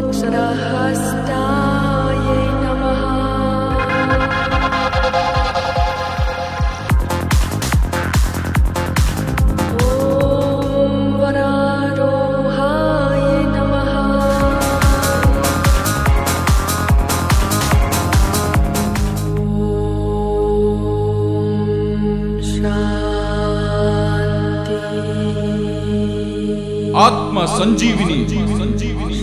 वत्सरहस्ताय नमः ॐ वरारोहाय नमः शान्ति ಆತ್ಮ ಸಂಜೀವಿನಿ ಸಂಜೀವಿನಿ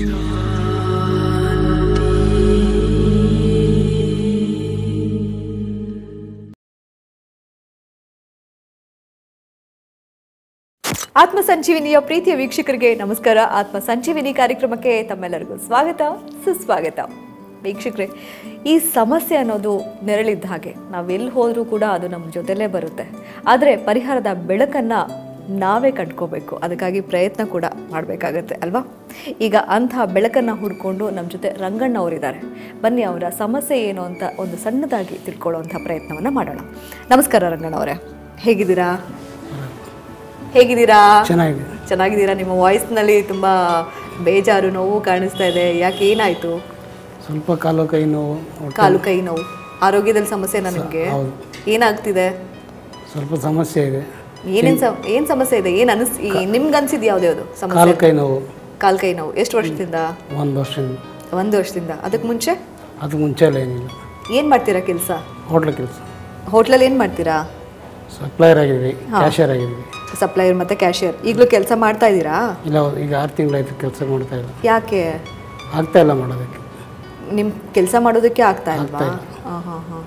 ಆತ್ಮ ಸಂಜೀವಿನಿಯ ಪ್ರೀತಿಯ ವೀಕ್ಷಕರಿಗೆ ನಮಸ್ಕಾರ ಆತ್ಮ ಸಂಜೀವಿನಿ ಕಾರ್ಯಕ್ರಮಕ್ಕೆ ತಮ್ಮೆಲ್ಲರಿಗೂ ಸ್ವಾಗತ ಸುಸ್ವಾಗತ ವೀಕ್ಷಕರೇ ಈ ಸಮಸ್ಯೆ ಅನ್ನೋದು ನೆರಳಿದ್ದ ಹಾಗೆ ನಾವೆಲ್ಲಿ ಹೋದರೂ ಕೂಡ ಅದು ನಮ್ಮ ಜೊತೆಲೇ ಬರುತ್ತೆ ಆದರೆ ಪರಿಹಾರದ ಬೆಳಕನ್ನು ನಾವೇ ಕಂಡ್ಕೋಬೇಕು ಅದಕ್ಕಾಗಿ ಪ್ರಯತ್ನ ಕೂಡ ಮಾಡಬೇಕಾಗತ್ತೆ ಅಲ್ವಾ ಈಗ ಅಂಥ ಬೆಳಕನ್ನು ಹುಡ್ಕೊಂಡು ನಮ್ಮ ಜೊತೆ ರಂಗಣ್ಣ ಅವರಿದ್ದಾರೆ ಬನ್ನಿ ಅವರ ಸಮಸ್ಯೆ ಏನು ಅಂತ ಒಂದು ಸಣ್ಣದಾಗಿ ತಿಳ್ಕೊಳ್ಳುವಂಥ ಪ್ರಯತ್ನವನ್ನು ಮಾಡೋಣ ನಮಸ್ಕಾರ ರಂಗಣ್ಣ ಅವರೇ ಹೇಗಿದ್ದೀರಾ ಹೇಗಿದ್ದೀರಾ ಚೆನ್ನಾಗಿದೆ ಚೆನ್ನಾಗಿದ್ದೀರಾ ನಿಮ್ಮ ವಾಯ್ಸ್ನಲ್ಲಿ ತುಂಬ ಬೇಜಾರು ನೋವು ಕಾಣಿಸ್ತಾ ಇದೆ ಯಾಕೆ ಏನಾಯ್ತು ಸ್ವಲ್ಪ ಕಾಲು ಕೈ ನೋವು ಹೊಟ್ಟೆ ಕಾಲು ಕೈ ನೋವು ಆರೋಗ್ಯದಲ್ಲಿ ಸಮಸ್ಯೆನಾ ನಿಮಗೆ ಹೌದು ಏನಾಗ್ತಿದೆ ಸ್ವಲ್ಪ ಸಮಸ್ಯೆ ಇದೆ ಏನೇನ್ ಸಮ ಏನ್ ಸಮಸ್ಯೆ ಇದೆ ಏನ್ ಅನಿಸ್ ನಿಮ್ಗೆ ಅನ್ಸಿದ್ ಯಾವ್ದ್ಯಾವ್ದು ಸಮಸ್ಯೆ ಕಾಲು ಕೈ ನೋವು ಕಾಲ್ ಕೈ ನೋವು ಎಷ್ಟು ವರ್ಷದಿಂದ ಒಂದು ವರ್ಷದಿಂದ ಒಂದು ವರ್ಷದಿಂದ ಅದಕ್ಕೆ ಮುಂಚೆ ಅದು ಮುಂಚೆ ಎಲ್ಲ ಏನಿಲ್ಲ ಏನ್ ಮಾಡ್ತೀರಾ ಕೆಲಸ ಹೋಟ್ಲ ಕೆಲಸ ಹೋಟ್ಲಲ್ಲಿ ಏನ್ ಮಾಡ್ತೀರಾ ಸಪ್ಲೈಯರ್ ಆಗಿದ್ವಿ ಕ್ಯಾಶಿಯರ್ ಆಗಿದ್ವಿ ಸಪ್ಲೈಯರ್ ಮತ್ತೆ ಕ್ಯಾಶಿಯರ್ ಈಗಲೂ ಕೆಲಸ ಮಾಡ್ತಾ ಇದ್ದೀರಾ ಇಲ್ಲ ಈಗ ಆರು ತಿಂಗಳಾಯ್ತು ಕೆಲಸ ಮಾಡ್ತಾ ಇಲ್ಲ ಯಾಕೆ ಆಗ್ತಾ ಇಲ್ಲ ಮಾಡೋದಕ್ಕೆ ನಿಮ್ ಕೆಲಸ ಮಾಡೋದಕ್ಕೆ ಆಗ್ತಾ ಇಲ್ವಾ ಹಾಂ ಹಾಂ ಹಾಂ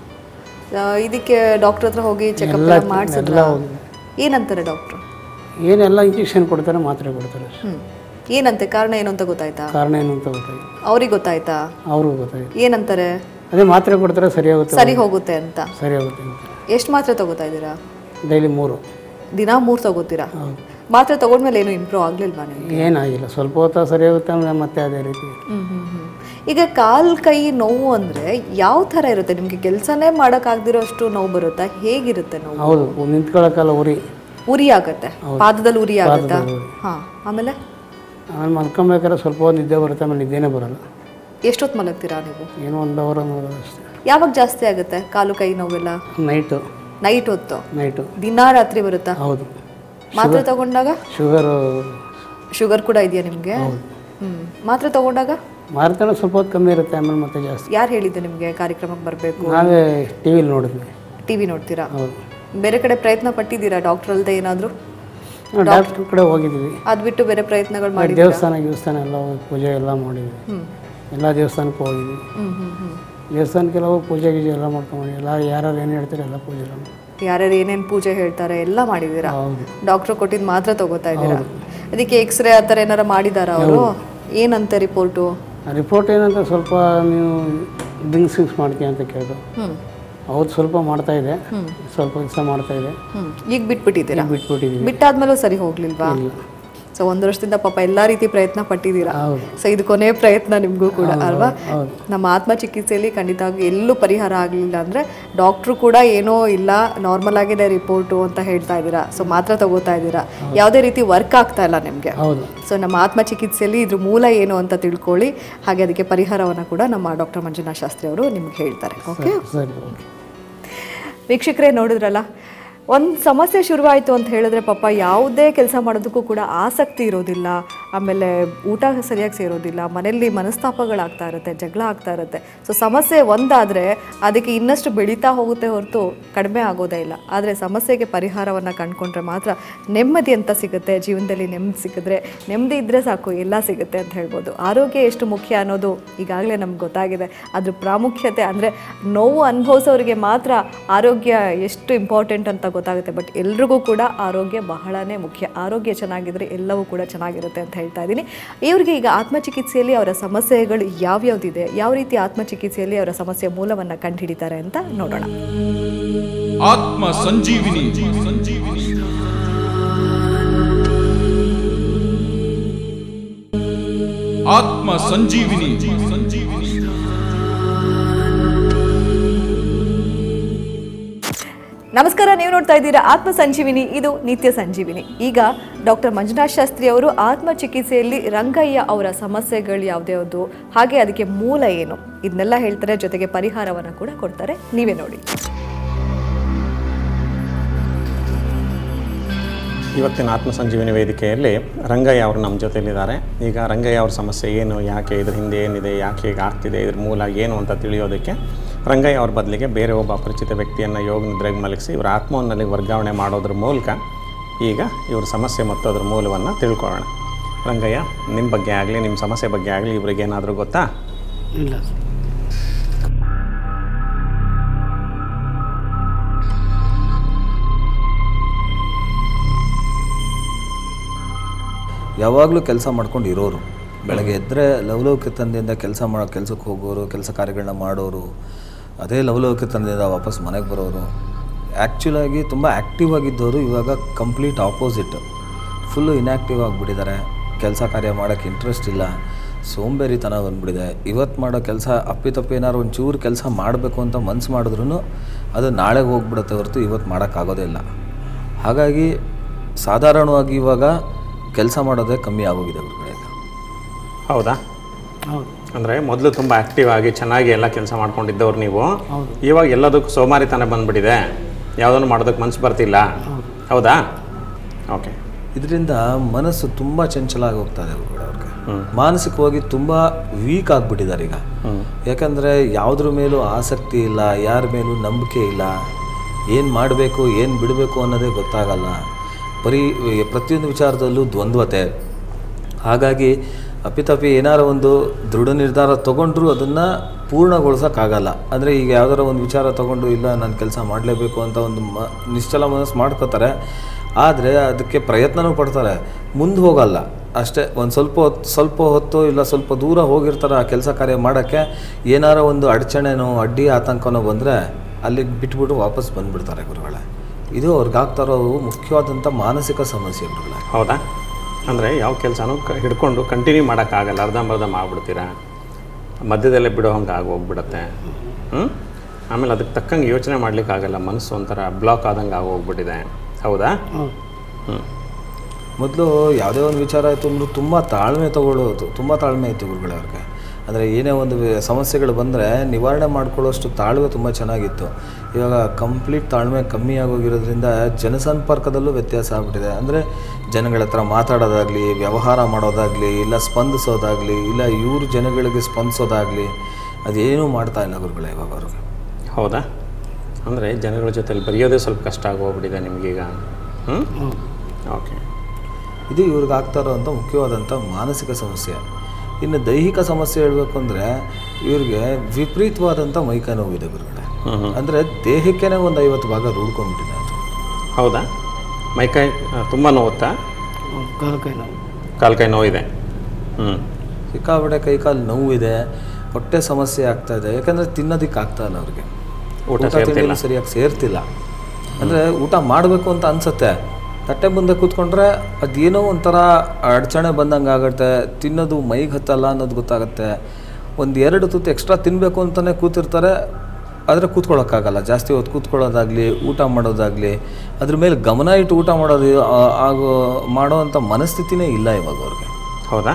ಇದಕ್ಕೆ ಡಾಕ್ಟರ್ ಹತ್ರ ಹೋಗಿ ಚೆಕಪ್ ಎಲ್ಲ ಮಾಡಿಸಿದ್ರ ಎಲ್ಲ ಹೋಗಿದೆ ಏನಂತಾರೆ ಡಾಕ್ಟ್ರು ಏನೆಲ್ಲ ಇಂಜೆಕ್ಷನ್ ಕೊಡ್ತಾರೆ ಮಾತ್ರೆ ಕೊಡ್ತಾರೆ ಅಷ್ಟೇ. ಹ್ಮ್ ಏನಂತೆ ಕಾರಣ ಏನು ಅಂತ ಗೊತ್ತಾಯ್ತಾ ಕಾರಣ ಏನು ಅಂತ ಗೊತ್ತಾಯ್ತು ಅವ್ರಿಗೆ ಗೊತ್ತಾಯ್ತಾ ಅವ್ರಿಗೂ ಗೊತ್ತಾಯ್ತು ಏನಂತಾರೆ ಅದೇ ಮಾತ್ರೆ ಕೊಡ್ತಾರೆ ಸರಿ ಆಗುತ್ತೆ ಸರಿ ಹೋಗುತ್ತೆ ಅಂತ ಸರಿ ಆಗುತ್ತೆ ಅಂತ ಎಷ್ಟು ಮಾತ್ರೆ ತಗೋತಾ ಇದ್ದೀರಾ ಡೈಲಿ ಮೂರು ದಿನ ಮೂರು ತಗೋತೀರಾ ಹೌದು ಮಾತ್ರೆ ತಗೊಂಡ್ಮೇಲೆ ಏನು ಇಂಪ್ರೂವ್ ಆಗ್ಲಿಲ್ವಾ ನಿಮ್ಗೆ ಏನಾಗಿಲ್ಲ ಸ್ವಲ್ಪ ಹೊತ್ತ ಸರಿ ಆಗುತ್ತೆ ಆಮೇಲೆ ಮತ್ತೆ ಅದೇ ರೀತಿ ಹ್ಮ್ ಹ್ಮ್ ಹ್ಮ್ ಈಗ ಕಾಲ್ ಕೈ ನೋವು ಅಂದ್ರೆ ಯಾವ ಥರ ಇರುತ್ತೆ ನಿಮ್ಗೆ ಕೆಲಸನೇ ಮಾಡೋಕ್ಕಾಗ್ದಿರೋ ಅಷ್ಟು ನೋವು ಬರುತ್ತಾ ಹೇಗಿರುತ್ತೆ ನೋವು ಹೌದು ನಿಂತ್ಕೊಳ್ಳೋಕ್ಕಲ್ಲ ಉರಿ ಉರಿ ಆಗತ್ತೆ ಪಾದದಲ್ಲಿ ಉರಿ ಆಗತ್ತಾ ಪಾದದಲ್ಲಿ ಉರಿ. ಹಾ ಆಮೇಲೆ ಆಮೇಲೆ ಮಲ್ಕೊಬೇಕಾದ್ರೆ ಸ್ವಲ್ಪ ಹೊತ್ತು ನಿದ್ದೆ ಬರುತ್ತೆ ಆಮೇಲೆ ನಿದ್ದೆನೇ ಬರಲ್ಲ ಎಷ್ಟೊತ್ತು ಮಲಗ್ತೀರಾ ನೀವು ಏನೋ ಒಂದು ಅವರ್ ಅನ್ನೋದು ಅಷ್ಟೇ ಯಾವಾಗ ಜಾಸ್ತಿ ಆಗುತ್ತೆ ಕಾಲು ಕೈ ನೋವೆಲ್ಲ ನೈಟು ನೈಟ್ ಹೊತ್ತು ನೈಟು ದಿನಾ ರಾತ್ರಿ ಬರುತ್ತಾ ಹೌದು ಮಾತ್ರೆ ತಗೊಂಡಾಗ ಶುಗರು ಶುಗರ್ ಕೂಡ ಇದೆಯಾ ನಿಮಗೆ ಹ್ಮ್ ಮಾತ್ರೆ ತಗೊಂಡಾಗ ಮಾರ್ತಾನೆ ಸ್ವಲ್ಪ ಹೊತ್ತು ಕಮ್ಮಿ ಇರುತ್ತೆ ಆಮೇಲೆ ಮತ್ತೆ ಜಾಸ್ತಿ ಯಾರು ಹೇಳಿದ್ದು ನಿಮಗೆ ಕಾರ್ಯಕ್ರಮಕ್ಕೆ ಬರಬೇಕು ನಾವೇ ಟಿ ವಿಲಿ ನೋಡಿದ್ವಿ ಟಿ ವಿ ನೋಡ್ತೀರಾ ಹೌದು ಬೇರೆ ಕಡೆ ಪ್ರಯತ್ನ ಪಟ್ಟಿದ್ದೀರಾ ಡಾಕ್ಟರ್ ಅಲ್ಲದೆ ಏನಾದರೂ ನಾವು ಡಾಕ್ಟ್ರ್ ಕಡೆ ಹೋಗಿದ್ವಿ ಅದು ಬಿಟ್ಟು ಬೇರೆ ಪ್ರಯತ್ನಗಳು ಮಾಡಿ ದೇವಸ್ಥಾನ ದೇವಸ್ಥಾನ ಎಲ್ಲ ಹೋಗಿ ಪೂಜೆ ಎಲ್ಲ ಮಾಡಿದ್ವಿ ಹ್ಮ್ ಎಲ್ಲ ದೇವಸ್ಥಾನಕ್ಕೆ ಹೋಗಿದ್ವಿ ಹ್ಮ್ ಹ್ಮ್ ಹ್ಮ್ ದೇವಸ್ಥಾನಕ್ಕೆಲ್ಲ ಹೋಗಿ ಪೂಜೆ ಗೀಜೆ ಎಲ್ಲ ಮಾಡ್ಕೊಂಡು ಎಲ್ಲ ಯಾರು ಏನು ಹೇಳ್ತಾರೆ ಎಲ್ಲ ಪೂಜೆ ಎಲ್ಲ ಮಾಡಿ ಯಾರ್ಯಾರು ಏನೇನು ಪೂಜೆ ಹೇಳ್ತಾರೆ ಎಲ್ಲ ಮಾಡಿದ್ದೀರಾ ಹೌದು ಡಾಕ್ಟ್ರ್ ಕೊಟ್ಟಿದ್ದು ಮಾತ್ರ ತಗೋತಾ ಇದ್ದೀರಾ ಅದಕ್ಕೆ ಎಕ್ಸ್ರೇ ಆ ಥರ ಏನಾರ ಮಾಡಿದಾರಾ ಅವರು ಏನಂತೆ ರಿಪೋರ್ಟು ರಿಪೋರ್ಟ್ ಏನಂತ ಸ್ವಲ್ಪ ನೀವು ಡ್ರಿಂಕ್ಸ್ ಗಿಂಕ್ಸ್ ಮಾಡ್ತೀಯ ಅಂತ ಕೇಳಿದ್ರು ಹ್ಮ್ ಅವ್ರು ಸ್ವಲ್ಪ ಮಾಡ್ತಾ ಇದೆ ಸ್ವಲ್ಪ ಕೆಲಸ ಮಾಡ್ತಾ ಇದೆ ಹ್ಮ್ ಈಗ ಬಿಟ್ಬಿಟ್ಟಿದ್ದೀರಾ ಬಿಟ್ಬಿಟ್ಟಿದ್ದೀವಿ ಬಿಟ್ಟಾದ್ಮೇಲೂ ಸರಿ ಹೋಗ್ಲಿಲ್ವಾ ಇಲ್ಲ ಸೊ ಒಂದು ವರ್ಷದಿಂದ ಪಾಪ ಎಲ್ಲಾ ರೀತಿ ಪ್ರಯತ್ನ ಪಟ್ಟಿದ್ದೀರಾ ಹೌದು ಸೊ ಇದು ಕೊನೆ ಪ್ರಯತ್ನ ನಿಮಗೂ ಕೂಡ ಅಲ್ವಾ ಹೌದು ನಮ್ಮ ಆತ್ಮ ಚಿಕಿತ್ಸೆಯಲ್ಲಿ ಖಂಡಿತವಾಗಿ ಎಲ್ಲೂ ಪರಿಹಾರ ಆಗಲಿಲ್ಲ ಅಂದರೆ ಡಾಕ್ಟ್ರು ಕೂಡ ಏನೋ ಇಲ್ಲ ನಾರ್ಮಲ್ ಆಗಿದೆ ರಿಪೋರ್ಟು ಅಂತ ಹೇಳ್ತಾ ಇದ್ದೀರಾ ಸೊ ಮಾತ್ರ ತಗೋತಾ ಇದ್ದೀರಾ ಯಾವುದೇ ರೀತಿ ವರ್ಕ್ ಆಗ್ತಾ ಇಲ್ಲ ನಿಮಗೆ ಹೌದು ಸೊ ನಮ್ಮ ಆತ್ಮ ಚಿಕಿತ್ಸೆಯಲ್ಲಿ ಇದ್ರ ಮೂಲ ಏನು ಅಂತ ತಿಳ್ಕೊಳ್ಳಿ ಹಾಗೆ ಅದಕ್ಕೆ ಪರಿಹಾರವನ್ನು ಕೂಡ ನಮ್ಮ ಡಾಕ್ಟರ್ ಮಂಜುನಾಥ್ ಶಾಸ್ತ್ರಿ ಅವರು ನಿಮ್ಗೆ ಹೇಳ್ತಾರೆ ಓಕೆ ಸರಿ ಓಕೆ ವೀಕ್ಷಕರೇ ನೋಡಿದ್ರಲ್ಲ ಒಂದು ಸಮಸ್ಯೆ ಶುರುವಾಯಿತು ಅಂತ ಹೇಳಿದ್ರೆ ಪಾಪ ಯಾವುದೇ ಕೆಲಸ ಮಾಡೋದಕ್ಕೂ ಕೂಡ ಆಸಕ್ತಿ ಇರೋದಿಲ್ಲ ಆಮೇಲೆ ಊಟ ಸರಿಯಾಗಿ ಸೇರೋದಿಲ್ಲ ಮನೆಯಲ್ಲಿ ಮನಸ್ತಾಪಗಳಾಗ್ತಾ ಇರುತ್ತೆ ಜಗಳ ಆಗ್ತಾ ಇರುತ್ತೆ ಸೊ ಸಮಸ್ಯೆ ಒಂದಾದರೆ ಅದಕ್ಕೆ ಇನ್ನಷ್ಟು ಬೆಳೀತಾ ಹೋಗುತ್ತೆ ಹೊರತು ಕಡಿಮೆ ಆಗೋದೇ ಇಲ್ಲ ಆದರೆ ಸಮಸ್ಯೆಗೆ ಪರಿಹಾರವನ್ನು ಕಂಡುಕೊಂಡ್ರೆ ಮಾತ್ರ ನೆಮ್ಮದಿ ಅಂತ ಸಿಗುತ್ತೆ ಜೀವನದಲ್ಲಿ ನೆಮ್ಮದಿ ಸಿಕ್ಕಿದ್ರೆ ನೆಮ್ಮದಿ ಇದ್ದರೆ ಸಾಕು ಎಲ್ಲ ಸಿಗುತ್ತೆ ಅಂತ ಹೇಳ್ಬೋದು ಆರೋಗ್ಯ ಎಷ್ಟು ಮುಖ್ಯ ಅನ್ನೋದು ಈಗಾಗಲೇ ನಮ್ಗೆ ಗೊತ್ತಾಗಿದೆ ಅದ್ರ ಪ್ರಾಮುಖ್ಯತೆ ಅಂದರೆ ನೋವು ಅನುಭವಿಸೋರಿಗೆ ಮಾತ್ರ ಆರೋಗ್ಯ ಎಷ್ಟು ಇಂಪಾರ್ಟೆಂಟ್ ಅಂತ ಗೊತ್ತಾಗುತ್ತೆ ಬಟ್ ಎಲ್ರಿಗೂ ಕೂಡ ಆರೋಗ್ಯ ಬಹಳನೇ ಮುಖ್ಯ ಆರೋಗ್ಯ ಚೆನ್ನಾಗಿದ್ರೆ ಎಲ್ಲವೂ ಕೂಡ ಚೆನ್ನಾಗಿರುತ್ತೆ ಅಂತ ಹೇಳ್ತಾ ಇದ್ದೀನಿ ಇವ್ರಿಗೆ ಈಗ ಆತ್ಮಚಿಕಿತ್ಸೆಯಲ್ಲಿ ಅವರ ಸಮಸ್ಯೆಗಳು ಯಾವ್ಯಾವ್ದಿದೆ ಯಾವ ರೀತಿ ಆತ್ಮಚಿಕಿತ್ಸೆಯಲ್ಲಿ ಅವರ ಸಮಸ್ಯೆ ಮೂಲವನ್ನು ಕಂಡುಹಿಡಿತಾರೆ ಅಂತ ನೋಡೋಣ ಆತ್ಮ ಸಂಜೀವಿನಿ ಸಂಜೀವಿನಿ ಆತ್ಮ ಸಂಜೀವಿನಿ ಸಂಜೀವಿನಿ ನಮಸ್ಕಾರ ನೀವು ನೋಡ್ತಾ ಇದ್ದೀರಾ ಆತ್ಮ ಸಂಜೀವಿನಿ ಇದು ನಿತ್ಯ ಸಂಜೀವಿನಿ ಈಗ ಡಾಕ್ಟರ್ ಮಂಜುನಾಥ್ ಶಾಸ್ತ್ರಿ ಅವರು ಆತ್ಮ ಚಿಕಿತ್ಸೆಯಲ್ಲಿ ರಂಗಯ್ಯ ಅವರ ಸಮಸ್ಯೆಗಳು ಯಾವ್ದ್ಯಾವ್ದು ಹಾಗೆ ಅದಕ್ಕೆ ಮೂಲ ಏನು ಇದನ್ನೆಲ್ಲ ಹೇಳ್ತಾರೆ ಜೊತೆಗೆ ಪರಿಹಾರವನ್ನ ಕೂಡ ಕೊಡ್ತಾರೆ ನೀವೇ ನೋಡಿ ಇವತ್ತಿನ ಆತ್ಮ ಸಂಜೀವಿನಿ ವೇದಿಕೆಯಲ್ಲಿ ರಂಗಯ್ಯ ಅವರು ನಮ್ಮ ಜೊತೆಲಿದ್ದಾರೆ ಈಗ ರಂಗಯ್ಯ ಅವ್ರ ಸಮಸ್ಯೆ ಏನು ಯಾಕೆ ಇದ್ರ ಹಿಂದೆ ಏನಿದೆ ಯಾಕೆ ಹೀಗೆ ಆಗ್ತಿದೆ ಇದ್ರ ಮೂಲ ಏನು ಅಂತ ತಿಳಿಯೋದಕ್ಕೆ ರಂಗಯ್ಯ ಅವ್ರ ಬದಲಿಗೆ ಬೇರೆ ಒಬ್ಬ ಅಪರಿಚಿತ ವ್ಯಕ್ತಿಯನ್ನು ಯೋಗ ನಿದ್ರೆಗೆ ಮಲಗಿಸಿ ಇವರ ಆತ್ಮವನ್ನಲ್ಲಿ ವರ್ಗಾವಣೆ ಮಾಡೋದ್ರ ಮೂಲಕ ಈಗ ಇವ್ರ ಸಮಸ್ಯೆ ಮತ್ತು ಅದ್ರ ಮೂಲವನ್ನು ತಿಳ್ಕೊಳ್ಳೋಣ ರಂಗಯ್ಯ ನಿಮ್ಮ ಬಗ್ಗೆ ಆಗಲಿ ನಿಮ್ಮ ಸಮಸ್ಯೆ ಬಗ್ಗೆ ಆಗಲಿ ಇವ್ರಿಗೆ ಏನಾದರೂ ಗೊತ್ತಾ ಇಲ್ಲ ಸರ್ ಯಾವಾಗಲೂ ಕೆಲಸ ಮಾಡ್ಕೊಂಡು ಇರೋರು ಬೆಳಗ್ಗೆ ಎದ್ದರೆ ಲವಲೌಕಿತನದಿಂದ ಕೆಲಸ ಮಾಡೋ ಕೆಲಸಕ್ಕೆ ಹೋಗೋರು ಕೆಲಸ ಕಾರ್ಯಗಳನ್ನ ಮಾಡೋರು ಅದೇ ಲವಲೌಕಿತನದಿಂದ ವಾಪಸ್ ಮನೆಗೆ ಬರೋರು ಆ್ಯಕ್ಚುಲಾಗಿ ತುಂಬ ಆ್ಯಕ್ಟಿವ್ ಆಗಿದ್ದವರು ಇವಾಗ ಕಂಪ್ಲೀಟ್ ಆಪೋಸಿಟ್ ಫುಲ್ಲು ಇನ್ಯಾಕ್ಟಿವ್ ಆಗಿಬಿಟ್ಟಿದ್ದಾರೆ ಕೆಲಸ ಕಾರ್ಯ ಮಾಡೋಕ್ಕೆ ಇಂಟ್ರೆಸ್ಟ್ ಇಲ್ಲ ಸೋಂಬೇರಿತನ ಬಂದ್ಬಿಟ್ಟಿದೆ ಇವತ್ತು ಮಾಡೋ ಕೆಲಸ ಅಪ್ಪಿತಪ್ಪಿ ಏನಾದ್ರು ಒಂಚೂರು ಕೆಲಸ ಮಾಡಬೇಕು ಅಂತ ಮನ್ಸು ಮಾಡಿದ್ರೂ ಅದು ನಾಳೆಗೆ ಹೋಗ್ಬಿಡುತ್ತೆ ಹೊರತು ಇವತ್ತು ಮಾಡೋಕ್ಕಾಗೋದೇ ಇಲ್ಲ ಹಾಗಾಗಿ ಸಾಧಾರಣವಾಗಿ ಇವಾಗ ಕೆಲಸ ಮಾಡೋದೇ ಕಮ್ಮಿ ಆಗೋಗಿದೆ ಅವ್ರ ಕಡೆ ಹೌದಾ ಹೌದು ಅಂದರೆ ಮೊದಲು ತುಂಬ ಆ್ಯಕ್ಟಿವ್ ಆಗಿ ಚೆನ್ನಾಗಿ ಎಲ್ಲ ಕೆಲಸ ಮಾಡ್ಕೊಂಡಿದ್ದವ್ರು ನೀವು ಹೌದು. ಇವಾಗ ಎಲ್ಲದಕ್ಕೂ ಸೋಮಾರಿತನ ಬಂದ್ಬಿಟ್ಟಿದೆ ಯಾವುದನ್ನು ಮಾಡೋದಕ್ಕೆ ಮನಸ್ಸು ಬರ್ತಿಲ್ಲ ಹೌದಾ ಓಕೆ ಇದರಿಂದ ಮನಸ್ಸು ತುಂಬ ಚಂಚಲ ಆಗಿ ಹೋಗ್ತಾ ಇದೆ ಅವ್ರುಗಳು ಅವ್ರಿಗೆ ಮಾನಸಿಕವಾಗಿ ತುಂಬ ವೀಕ್ ಆಗಿಬಿಟ್ಟಿದ್ದಾರೆ ಈಗ ಯಾಕಂದರೆ ಯಾವುದ್ರ ಮೇಲೂ ಆಸಕ್ತಿ ಇಲ್ಲ ಯಾರ ಮೇಲೂ ನಂಬಿಕೆ ಇಲ್ಲ ಏನು ಮಾಡಬೇಕು ಏನು ಬಿಡಬೇಕು ಅನ್ನೋದೇ ಗೊತ್ತಾಗಲ್ಲ ಬರೀ ಪ್ರತಿಯೊಂದು ವಿಚಾರದಲ್ಲೂ ದ್ವಂದ್ವತೆ ಹಾಗಾಗಿ ಅಪ್ಪಿತಪ್ಪಿ ಏನಾರ ಒಂದು ದೃಢ ನಿರ್ಧಾರ ತೊಗೊಂಡ್ರು ಅದನ್ನು ಪೂರ್ಣಗೊಳಿಸೋಕ್ಕಾಗಲ್ಲ ಅಂದರೆ ಈಗ ಯಾವ್ದಾರ ಒಂದು ವಿಚಾರ ತೊಗೊಂಡು ಇಲ್ಲ ನಾನು ಕೆಲಸ ಮಾಡಲೇಬೇಕು ಅಂತ ಒಂದು ಮ ನಿಶ್ಚಲ ಮನಸ್ಸು ಮಾಡ್ಕೋತಾರೆ ಆದರೆ ಅದಕ್ಕೆ ಪ್ರಯತ್ನನೂ ಪಡ್ತಾರೆ ಮುಂದೆ ಹೋಗಲ್ಲ ಅಷ್ಟೇ ಒಂದು ಸ್ವಲ್ಪ ಹೊತ್ತು ಸ್ವಲ್ಪ ಹೊತ್ತು ಇಲ್ಲ ಸ್ವಲ್ಪ ದೂರ ಹೋಗಿರ್ತಾರೆ ಆ ಕೆಲಸ ಕಾರ್ಯ ಮಾಡೋಕ್ಕೆ ಏನಾರ ಒಂದು ಅಡಚಣೆನೋ ಅಡ್ಡಿ ಆತಂಕನೋ ಬಂದರೆ ಅಲ್ಲಿಗೆ ಬಿಟ್ಬಿಟ್ಟು ವಾಪಸ್ ಬಂದುಬಿಡ್ತಾರೆ ಗುರುಗಳೇ ಇದು ಅವ್ರಿಗೆ ಆಗ್ತಾ ಇರೋ ಮುಖ್ಯವಾದಂಥ ಮಾನಸಿಕ ಸಮಸ್ಯೆ ಗುರುಗಳೇ ಹೌದಾ ಅಂದರೆ ಯಾವ ಕೆಲಸನೂ ಕ ಹಿಡ್ಕೊಂಡು ಕಂಟಿನ್ಯೂ ಮಾಡೋಕ್ಕಾಗಲ್ಲ ಅರ್ಧಂಬರ್ಧ ಮಾಡ್ಬಿಡ್ತೀರಾ ಮಧ್ಯದಲ್ಲೇ ಬಿಡೋ ಹಂಗೆ ಆಗೋಗ್ಬಿಡುತ್ತೆ ಹ್ಞೂ ಆಮೇಲೆ ಅದಕ್ಕೆ ತಕ್ಕಂಗೆ ಯೋಚನೆ ಮಾಡಲಿಕ್ಕಾಗಲ್ಲ ಮನಸ್ಸು ಒಂಥರ ಬ್ಲಾಕ್ ಆದಂಗೆ ಆಗೋಗ್ಬಿಟ್ಟಿದೆ ಹೌದಾ ಹೌದು ಹ್ಞೂ ಮೊದಲು ಯಾವುದೇ ಒಂದು ವಿಚಾರ ಆಯಿತು ಅಂದರೂ ತುಂಬ ತಾಳ್ಮೆ ತಗೊಳ್ಳೋದು ತುಂಬ ತಾಳ್ಮೆ ಇತ್ತು ಗುರುಗಳೇ ಅವ್ರಿಗೆ ಅಂದರೆ ಏನೇ ಒಂದು ವಿ- ಸಮಸ್ಯೆಗಳು ಬಂದರೆ ನಿವಾರಣೆ ಮಾಡ್ಕೊಳ್ಳೋಷ್ಟು ತಾಳ್ಮೆ ತುಂಬ ಚೆನ್ನಾಗಿತ್ತು ಇವಾಗ ಕಂಪ್ಲೀಟ್ ತಾಳ್ಮೆ ಕಮ್ಮಿ ಆಗೋಗಿರೋದ್ರಿಂದ ಜನಸಂಪರ್ಕದಲ್ಲೂ ವ್ಯತ್ಯಾಸ ಆಗ್ಬಿಟ್ಟಿದೆ ಅಂದರೆ ಜನಗಳ ಹತ್ರ ಮಾತಾಡೋದಾಗಲಿ ವ್ಯವಹಾರ ಮಾಡೋದಾಗಲಿ ಇಲ್ಲ ಸ್ಪಂದಿಸೋದಾಗಲಿ ಇಲ್ಲ ಇವರು ಜನಗಳಿಗೆ ಸ್ಪಂದಿಸೋದಾಗಲಿ ಅದೇನೂ ಮಾಡ್ತಾ ಇಲ್ಲ ಗುರುಗಳೇ ಇವಾಗ ಅವ್ರಿಗೆ ಹೌದಾ ಅಂದರೆ ಜನಗಳ ಜೊತೆಲಿ ಬರೆಯೋದೇ ಸ್ವಲ್ಪ ಕಷ್ಟ ಆಗೋಗ್ಬಿಟ್ಟಿದೆ ನಿಮಗೀಗ ಹ್ಞೂ ಓಕೆ ಇದು ಇವ್ರಿಗೆ ಆಗ್ತಾ ಇರೋವಂಥ ಮುಖ್ಯವಾದಂಥ ಮಾನಸಿಕ ಸಮಸ್ಯೆ ಇನ್ನು ದೈಹಿಕ ಸಮಸ್ಯೆ ಹೇಳಬೇಕು ಅಂದರೆ ಇವ್ರಿಗೆ ವಿಪರೀತವಾದಂಥ ಮೈಕೈ ನೋವಿದೆ ಗುರುಗಳೇ ಅಂದರೆ ದೇಹಕ್ಕೇ ಒಂದು ಐವತ್ತು ಭಾಗ ರೂಢ್ಕೊಂಡ್ಬಿಟ್ಟಿದೆ ಅದು ಹೌದಾ ಮೈಕೈ ತುಂಬ ನೋವುತ್ತಾ ಹೌದು ಕಾಲು ಕೈ ನೋವು ಕಾಲು ಕೈ ನೋವಿದೆ ಹ್ಞೂ ಸಿಕ್ಕಾಪಟ್ಟೆ ಕೈಕಾಲು ನೋವಿದೆ ಹೊಟ್ಟೆ ಸಮಸ್ಯೆ ಆಗ್ತಾ ಇದೆ ಯಾಕಂದರೆ ತಿನ್ನೋದಕ್ಕೆ ಆಗ್ತಾ ಇಲ್ಲ ಅವ್ರಿಗೆ ಊಟ ಊಟ ಸೇರ್ತಿಲ್ಲ. ತಿಂಡಿನೂ ಸರಿಯಾಗಿ ಸೇರ್ತಿಲ್ಲ ಅಂದರೆ ಊಟ ಮಾಡಬೇಕು ಅಂತ ಅನ್ಸುತ್ತೆ ತಟ್ಟೆ ಮುಂದೆ ಕೂತ್ಕೊಂಡ್ರೆ ಅದೇನೋ ಒಂಥರ ಅಡಚಣೆ ಬಂದಂಗೆ ಆಗುತ್ತೆ ತಿನ್ನೋದು ಮೈಗೆ ಹತ್ತಲ್ಲ ಅನ್ನೋದು ಗೊತ್ತಾಗುತ್ತೆ ಒಂದು ಎರಡು ತುತ್ತು ಎಕ್ಸ್ಟ್ರಾ ತಿನ್ನಬೇಕು ಅಂತಲೇ ಕೂತಿರ್ತಾರೆ ಆದರೆ ಕೂತ್ಕೊಳ್ಳೋಕ್ಕಾಗಲ್ಲ ಜಾಸ್ತಿ ಹೊತ್ತು ಕೂತ್ಕೊಳ್ಳೋದಾಗಲಿ ಊಟ ಮಾಡೋದಾಗಲಿ ಅದ್ರ ಮೇಲೆ ಗಮನ ಇಟ್ಟು ಊಟ ಮಾಡೋದು ಆ- ಆಗೋ ಮಾಡೋವಂಥ ಮನಸ್ಥಿತಿನೇ ಇಲ್ಲ ಇವಾಗ ಅವ್ರಿಗೆ ಹೌದಾ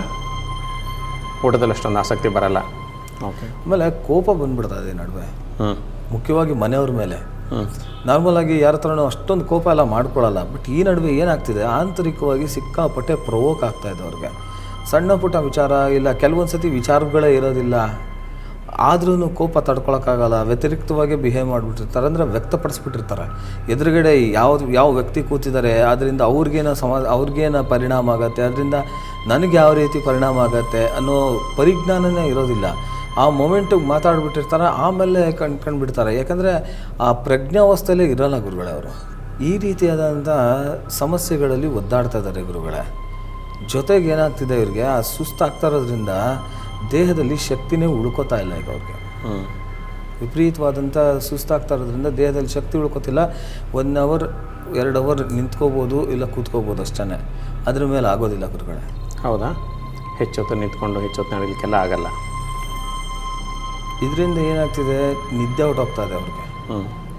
ಊಟದಲ್ಲಿ ಅಷ್ಟೊಂದು ಆಸಕ್ತಿ ಬರಲ್ಲ ಓಕೆ ಆಮೇಲೆ ಕೋಪ ಬಂದ್ಬಿಡ್ತಾ ಇದೆ ಈ ನಡುವೆ ಹ್ಞೂ ಮುಖ್ಯವಾಗಿ ಮನೆಯವ್ರ ಮೇಲೆ ಹ್ಞೂ ನಾರ್ಮಲ್ ಆಗಿ ಯಾರ ಹತ್ರನೂ ಅಷ್ಟೊಂದು ಕೋಪ ಎಲ್ಲ ಮಾಡ್ಕೊಳ್ಳಲ್ಲ ಬಟ್ ಈ ನಡುವೆ ಏನಾಗ್ತಿದೆ ಆಂತರಿಕವಾಗಿ ಸಿಕ್ಕಾಪಟ್ಟೆ ಪ್ರವೋಕ್ ಆಗ್ತಾ ಇದೆ ಅವ್ರಿಗೆ ಸಣ್ಣ ಪುಟ್ಟ ವಿಚಾರ ಇಲ್ಲ ಕೆಲವೊಂದು ಸತಿ ವಿಚಾರಗಳೇ ಇರೋದಿಲ್ಲ ಆದ್ರೂ ಕೋಪ ತಡ್ಕೊಳಕ್ಕಾಗಲ್ಲ ವ್ಯತಿರಿಕ್ತವಾಗಿ ಬಿಹೇವ್ ಮಾಡಿಬಿಟ್ಟಿರ್ತಾರೆ ಅಂದರೆ ವ್ಯಕ್ತಪಡಿಸ್ಬಿಟ್ಟಿರ್ತಾರೆ ಎದುರುಗಡೆ ಯಾವ ಯಾವ ವ್ಯಕ್ತಿ ಕೂತಿದ್ದಾರೆ ಅದರಿಂದ ಅವ್ರಿಗೇನೋ ಸಮ ಅವ್ರಿಗೇನೋ ಪರಿಣಾಮ ಆಗುತ್ತೆ ಅದರಿಂದ ನನಗೆ ಯಾವ ರೀತಿ ಪರಿಣಾಮ ಆಗುತ್ತೆ ಅನ್ನೋ ಪರಿಜ್ಞಾನನೇ ಇರೋದಿಲ್ಲ ಆ ಮೊಮೆಂಟಿಗೆ ಮಾತಾಡ್ಬಿಟ್ಟಿರ್ತಾರೆ ಆಮೇಲೆ ಕಂಡ್ಕೊಂಡ್ಬಿಡ್ತಾರೆ ಯಾಕಂದರೆ ಆ ಪ್ರಜ್ಞಾವಸ್ಥೆಯಲ್ಲೇ ಇರಲ್ಲ ಗುರುಗಳೇ ಅವರು ಈ ರೀತಿಯಾದಂಥ ಸಮಸ್ಯೆಗಳಲ್ಲಿ ಒದ್ದಾಡ್ತಾ ಇದ್ದಾರೆ ಗುರುಗಳೇ ಜೊತೆಗೆ ಏನಾಗ್ತಿದೆ ಇವ್ರಿಗೆ ಆ ಸುಸ್ತಾಗ್ತಾ ಇರೋದ್ರಿಂದ ದೇಹದಲ್ಲಿ ಶಕ್ತಿನೇ ಉಳ್ಕೋತಾ ಇಲ್ಲ ಈಗ ಅವ್ರಿಗೆ ಹ್ಞೂ ವಿಪರೀತವಾದಂಥ ಸುಸ್ತಾಗ್ತಾ ಇರೋದ್ರಿಂದ ದೇಹದಲ್ಲಿ ಶಕ್ತಿ ಉಳ್ಕೋತಿಲ್ಲ ಒನ್ ಅವರ್ ಎರಡು ಅವರ್ ನಿಂತ್ಕೋಬೋದು ಇಲ್ಲ ಕೂತ್ಕೋಬೋದು ಅಷ್ಟೇ ಅದ್ರ ಮೇಲೆ ಆಗೋದಿಲ್ಲ ಗುರುಗಳೇ ಹೌದಾ ಹೆಚ್ಚೊತ್ತು ನಿಂತ್ಕೊಂಡು ಹೆಚ್ಚೊತ್ತು ನಡೀಲಿಕ್ಕೆಲ್ಲ ಆಗಲ್ಲ ಇದರಿಂದ ಏನಾಗ್ತಿದೆ ನಿದ್ದೆ ಹೊಟ್ಟೋಗ್ತಾ ಇದೆ ಅವ್ರಿಗೆ ಹ್ಞೂ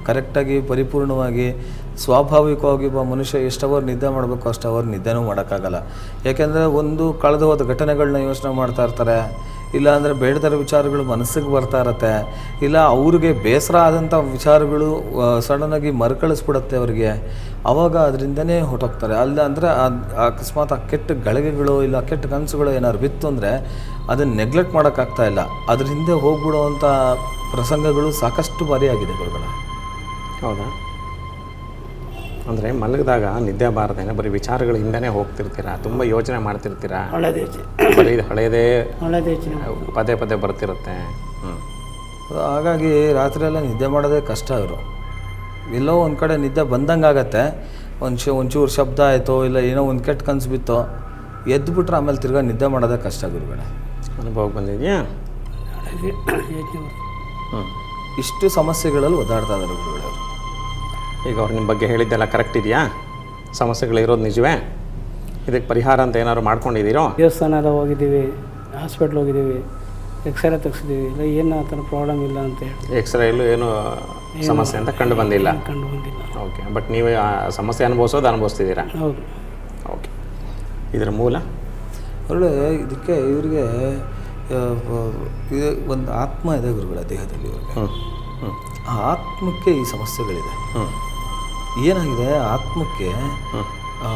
ಕರೆಕ್ಟಾಗಿ ಪರಿಪೂರ್ಣವಾಗಿ ಸ್ವಾಭಾವಿಕವಾಗಿ ಒಬ್ಬ ಮನುಷ್ಯ ಎಷ್ಟು ಅವರ್ ನಿದ್ದೆ ಮಾಡಬೇಕು ಅಷ್ಟು ಅವರ್ ನಿದ್ದೆನೂ ಮಾಡೋಕ್ಕಾಗಲ್ಲ ಯಾಕೆಂದರೆ ಒಂದು ಕಳೆದು ಹೋದ ಘಟನೆಗಳನ್ನ ಯೋಚನೆ ಮಾಡ್ತಾ ಇರ್ತಾರೆ ಇಲ್ಲ ಅಂದರೆ ಬೇಡದರ ವಿಚಾರಗಳು ಮನಸ್ಸಿಗೆ ಬರ್ತಾ ಇರತ್ತೆ ಇಲ್ಲ ಅವ್ರಿಗೆ ಬೇಸರ ಆದಂಥ ವಿಚಾರಗಳು ಸಡನ್ನಾಗಿ ಮರುಕಳಿಸ್ಬಿಡುತ್ತೆ ಅವರಿಗೆ ಅವಾಗ ಅದರಿಂದನೇ ಹೊಟ್ಟೋಗ್ತಾರೆ ಅಲ್ಲ ಅಂದರೆ ಅಕಸ್ಮಾತ್ ಆ ಕೆಟ್ಟ ಗಳಿಗೆಗಳು ಇಲ್ಲ ಕೆಟ್ಟ ಕನಸುಗಳು ಏನಾದ್ರು ಬಿತ್ತು ಅಂದರೆ ಅದನ್ನು ನೆಗ್ಲೆಕ್ಟ್ ಮಾಡೋಕ್ಕಾಗ್ತಾ ಇಲ್ಲ ಅದ್ರ ಹಿಂದೆ ಹೋಗ್ಬಿಡುವಂಥ ಪ್ರಸಂಗಗಳು ಸಾಕಷ್ಟು ಬಾರಿ ಆಗಿದೆ ಗುರುಗಳೇ ಹೌದಾ ಅಂದರೆ ಮಲಗಿದಾಗ ನಿದ್ದೆ ಬಾರದೇನೆ ಬರೀ ವಿಚಾರಗಳ ಹಿಂದೆನೇ ಹೋಗ್ತಿರ್ತೀರಾ ತುಂಬ ಯೋಚನೆ ಮಾಡ್ತಿರ್ತೀರಾ ಒಳ್ಳೆದು ಯೋಚನೆ ಬರೀ ಇದು ಹಳೆಯದೇ ಒಳ್ಳೆದು ಯೋಚನೆ ಪದೇ ಪದೇ ಬರ್ತಿರುತ್ತೆ ಹ್ಞೂ ಹಾಗಾಗಿ ರಾತ್ರಿ ಎಲ್ಲ ನಿದ್ದೆ ಮಾಡೋದೇ ಕಷ್ಟ ಅವರು ಎಲ್ಲೋ ಒಂದು ಕಡೆ ನಿದ್ದೆ ಬಂದಂಗೆ ಆಗತ್ತೆ ಒಂದು ಶ್ ಒಂಚೂರು ಶಬ್ದ ಆಯಿತೋ ಇಲ್ಲ ಏನೋ ಒಂದು ಕೆಟ್ಟ ಕನಸು ಬಿತ್ತೋ ಎದ್ದುಬಿಟ್ರೆ ಆಮೇಲೆ ತಿರ್ಗಾ ನಿದ್ದೆ ಮಾಡೋದೇ ಕಷ್ಟ ಗುರುಗಳೇ ಅನುಭವಕ್ಕೆ ಬಂದಿದೆಯಾ ಯೋಚನೆ ಬರ್ತದೆ ಹ್ಞೂ ಇಷ್ಟು ಸಮಸ್ಯೆಗಳಲ್ಲಿ ಒದ್ದಾಡ್ತಾ ಇದ್ದಾರೆ ಗುರುಗಳೇ ಅವರು ಈಗ ಅವ್ರು ನಿಮ್ಮ ಬಗ್ಗೆ ಹೇಳಿದ್ದೆಲ್ಲ ಕರೆಕ್ಟ್ ಇದೆಯಾ ಸಮಸ್ಯೆಗಳಿರೋದು ನಿಜವೇ ಇದಕ್ಕೆ ಪರಿಹಾರ ಅಂತ ಏನಾದ್ರು ಮಾಡ್ಕೊಂಡಿದ್ದೀರೋ ದೇವಸ್ಥಾನ ಎಲ್ಲ ಹೋಗಿದ್ದೀವಿ ಹಾಸ್ಪಿಟ್ಲ್ ಹೋಗಿದ್ದೀವಿ ಎಕ್ಸ್ರೇ ತೆಗ್ಸಿದ್ದೀವಿ ಇಲ್ಲ ಏನು ಆ ಥರ ಪ್ರಾಬ್ಲಮ್ ಇಲ್ಲ ಅಂತ ಹೇಳಿ ಎಕ್ಸ್ರೇಲ್ಲೂ ಏನು ಸಮಸ್ಯೆ ಅಂತ ಕಂಡು ಬಂದಿಲ್ಲ ಕಂಡು ಬಂದಿಲ್ಲ ಓಕೆ ಬಟ್ ನೀವು ಆ ಸಮಸ್ಯೆ ಅನುಭವಿಸೋದು ಅನುಭವಿಸ್ತಿದ್ದೀರಾ ಹೌದು ಓಕೆ ಇದರ ಮೂಲ ಒಳ್ಳೆ ಇದಕ್ಕೆ ಇವರಿಗೆ ಇದು ಒಂದು ಆತ್ಮ ಇದೆ ಗುರುಗಳ ದೇಹದಲ್ಲಿ ಇವ್ರಿಗೆ ಹ್ಞೂ ಹ್ಞೂ ಆ ಆತ್ಮಕ್ಕೆ ಈ ಸಮಸ್ಯೆಗಳಿದೆ ಹ್ಞೂ ಏನಾಗಿದೆ ಆತ್ಮಕ್ಕೆ ಆ,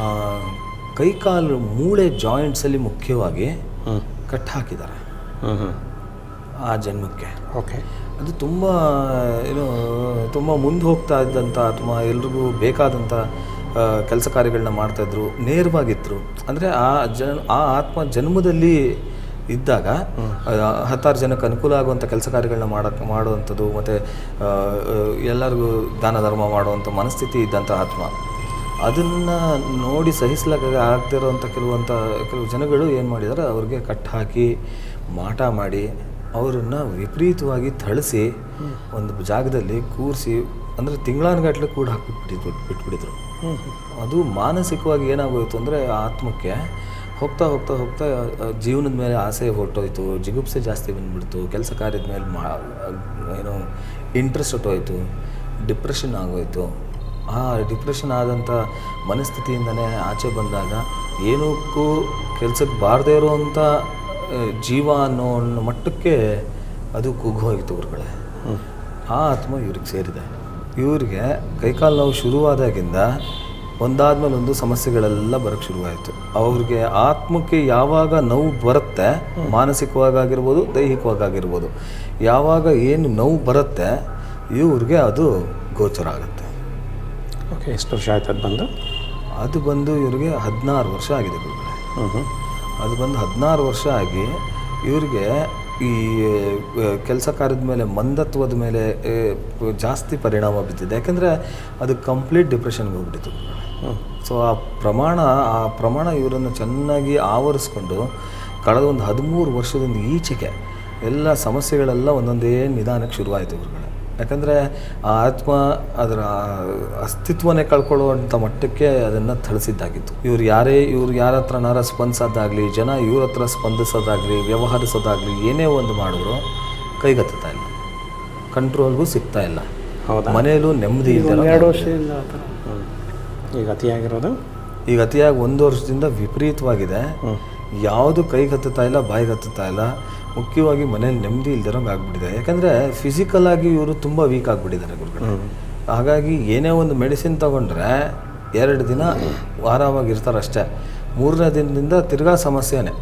ಕೈಕಾಲು ಮೂಳೆ ಜಾಯಿಂಟ್ಸಲ್ಲಿ ಮುಖ್ಯವಾಗಿ ಹ್ಞೂ ಕಟ್ ಹಾಕಿದ್ದಾರೆ ಹ್ಞೂ ಹ್ಞೂ ಆ ಜನ್ಮಕ್ಕೆ ಓಕೆ ಅದು ತುಂಬ ಏನು ತುಂಬ ಮುಂದೆ ಹೋಗ್ತಾ ಇದ್ದಂಥ ಅಥವಾ ಎಲ್ರಿಗೂ ಬೇಕಾದಂಥ ಕೆಲಸ ಕಾರ್ಯಗಳನ್ನ ಮಾಡ್ತಾಯಿದ್ರು ನೇರವಾಗಿದ್ರು ಅಂದರೆ ಆ ಜನ್ ಆ ಆತ್ಮ ಜನ್ಮದಲ್ಲಿ ಇದ್ದಾಗ ಆ, ಹತ್ತಾರು ಜನಕ್ಕೆ ಅನುಕೂಲ ಆಗುವಂಥ ಕೆಲಸ ಕಾರ್ಯಗಳನ್ನ ಮಾಡೋಕ್ಕೆ ಮಾಡುವಂಥದ್ದು ಮತ್ತು ಎಲ್ಲರಿಗೂ ದಾನ ಧರ್ಮ ಮಾಡುವಂಥ ಮನಸ್ಥಿತಿ ಇದ್ದಂಥ ಆತ್ಮ ಅದನ್ನು ನೋಡಿ ಸಹಿಸ್ಲಾಗ ಆಗ್ತಿರೋಂಥ ಕೆಲವಂಥ ಕೆಲವು ಜನಗಳು ಏನು ಮಾಡಿದ್ದಾರೆ ಅವ್ರಿಗೆ ಕಟ್ ಹಾಕಿ ಮಾಟ ಮಾಡಿ ಅವರನ್ನು ವಿಪರೀತವಾಗಿ ಥಳಿಸಿ ಒಂದು ಜಾಗದಲ್ಲಿ ಕೂರಿಸಿ ಅಂದರೆ ತಿಂಗಳಾನುಗಟ್ಟಲೆ ಕೂಡ ಹಾಕಿಬಿಟ್ಟಿದ್ರು ಬಿಟ್ಬಿಟ್ಟಿದ್ರು ಅದು ಮಾನಸಿಕವಾಗಿ ಏನಾಗೋಯ್ತು ಅಂದರೆ ಆತ್ಮಕ್ಕೆ ಹೋಗ್ತಾ ಹೋಗ್ತಾ ಹೋಗ್ತಾ ಆ, ಜೀವನದ ಮೇಲೆ ಆಸೆ ಹೊರಟೋಯ್ತು ಜಿಗುಪ್ಸೆ ಜಾಸ್ತಿ ಬಂದ್ಬಿಡ್ತು ಕೆಲಸ ಕಾರ್ಯದ ಮೇಲೆ ಮಾ ಏನು ಇಂಟ್ರೆಸ್ಟ್ ಹೊಟ್ಟೋಯ್ತು ಡಿಪ್ರೆಷನ್ ಆಗೋಯ್ತು ಆ ಡಿಪ್ರೆಷನ್ ಆದಂಥ ಮನಸ್ಥಿತಿಯಿಂದನೇ ಆಚೆ ಬಂದಾಗ ಏನಕ್ಕೂ ಕೆಲ್ಸಕ್ಕೆ ಬಾರದೇ ಇರೋವಂಥ ಆ, ಜೀವ ಅನ್ನೋ ಅನ್ನೋ ಮಟ್ಟಕ್ಕೆ ಅದು ಕುಗ್ಗು ಹೋಗಿತ್ತು ಗುರುಗಳೇ ಆ ಆತ್ಮ ಇವ್ರಿಗೆ ಸೇರಿದೆ ಇವ್ರಿಗೆ ಕೈಕಾಲು ನೋವು ಶುರುವಾದಾಗಿಂದ ಒಂದಾದ್ಮೇಲೆ ಒಂದು ಸಮಸ್ಯೆಗಳೆಲ್ಲ ಬರೋಕ್ಕೆ ಶುರುವಾಯಿತು ಅವ್ರಿಗೆ ಆತ್ಮಕ್ಕೆ ಯಾವಾಗ ನೋವು ಬರುತ್ತೆ ಮಾನಸಿಕವಾಗಿರ್ಬೋದು ದೈಹಿಕವಾಗಿರ್ಬೋದು ಯಾವಾಗ ಏನು ನೋವು ಬರುತ್ತೆ ಇವ್ರಿಗೆ ಅದು ಗೋಚರ ಆಗುತ್ತೆ ಓಕೆ ಎಷ್ಟು ವರ್ಷ ಆಯ್ತು ಅದು ಬಂದು ಅದು ಬಂದು ಇವ್ರಿಗೆ ಹದಿನಾರು ವರ್ಷ ಆಗಿದೆ ಗುರುಗಳೇ ಹ್ಞೂ ಹ್ಞೂ ಅದು ಬಂದು ಹದಿನಾರು ವರ್ಷ ಆಗಿ ಇವ್ರಿಗೆ ಈ ಕೆಲಸ ಕಾರ್ಯದ ಮೇಲೆ ಮಂದತ್ವದ ಮೇಲೆ ಆ, ಜಾಸ್ತಿ ಪರಿಣಾಮ ಬಿದ್ದಿದೆ ಯಾಕೆಂದರೆ ಅದು ಕಂಪ್ಲೀಟ್ ಡಿಪ್ರೆಷನ್ಗೆ ಹೋಗ್ಬಿಟ್ಟಿತ್ತು ಸೊ ಆ ಪ್ರಮಾಣ ಆ ಪ್ರಮಾಣ ಇವರನ್ನು ಚೆನ್ನಾಗಿ ಆವರಿಸ್ಕೊಂಡು ಕಳೆದ ಒಂದು ಹದಿಮೂರು ವರ್ಷದಿಂದ ಈಚೆಗೆ ಎಲ್ಲ ಸಮಸ್ಯೆಗಳೆಲ್ಲ ಒಂದೊಂದೇ ನಿಧಾನಕ್ಕೆ ಶುರುವಾಯಿತು ಇವ್ರುಗಳೇ ಯಾಕಂದರೆ ಆ ಆತ್ಮ ಅದರ ಅಸ್ತಿತ್ವನೇ ಕಳ್ಕೊಳ್ಳುವಂಥ ಮಟ್ಟಕ್ಕೆ ಅದನ್ನು ಥಳಿಸಿದ್ದಾಗಿತ್ತು ಇವ್ರು ಯಾರೇ ಇವ್ರು ಯಾರ ಹತ್ರನಾರ ಸ್ಪಂದಿಸೋದಾಗಲಿ ಜನ ಇವ್ರ ಹತ್ರ ಸ್ಪಂದಿಸೋದಾಗಲಿ ವ್ಯವಹರಿಸೋದಾಗಲಿ ಏನೇ ಒಂದು ಮಾಡಿದ್ರು ಕೈಗತ್ತಾ ಇಲ್ಲ ಕಂಟ್ರೋಲ್ಗೂ ಸಿಗ್ತಾ ಇಲ್ಲ ಹೌದಾ ಮನೆಯಲ್ಲೂ ನೆಮ್ಮದಿ ಒಂದು ಇಲ್ಲ ಎರಡು ವರ್ಷದಿಂದ ಆ ಥರ ಈಗ ಅತಿಯಾಗಿರೋದು ಈಗ ಅತಿಯಾಗಿ ಒಂದು ವರ್ಷದಿಂದ ವಿಪರೀತವಾಗಿದೆ ಯಾವುದು ಕೈಗೆ ಹತ್ತುತ್ತಾ ಇಲ್ಲ ಬಾಯಿಗೆ ಹತ್ತುತ್ತಾ ಇಲ್ಲ ಮುಖ್ಯವಾಗಿ ಮನೇಲಿ ನೆಮ್ಮದಿ ಇಲ್ದಿರೋಂಗೆ ಆಗ್ಬಿಟ್ಟಿದೆ ಯಾಕಂದರೆ ಫಿಸಿಕಲ್ ಆಗಿ ಇವರು ತುಂಬ ವೀಕ್ ಆಗಿಬಿಟ್ಟಿದ್ದಾರೆ ಗುರುಗಳು ಹಾಗಾಗಿ ಏನೇ ಒಂದು ಮೆಡಿಸಿನ್ ತಗೊಂಡ್ರೆ ಎರಡು ದಿನ ಆರಾಮಾಗಿರ್ತಾರೆ ಅಷ್ಟೇ ಮೂರನೇ ದಿನದಿಂದ ತಿರ್ಗಾ ಸಮಸ್ಯೆನೇ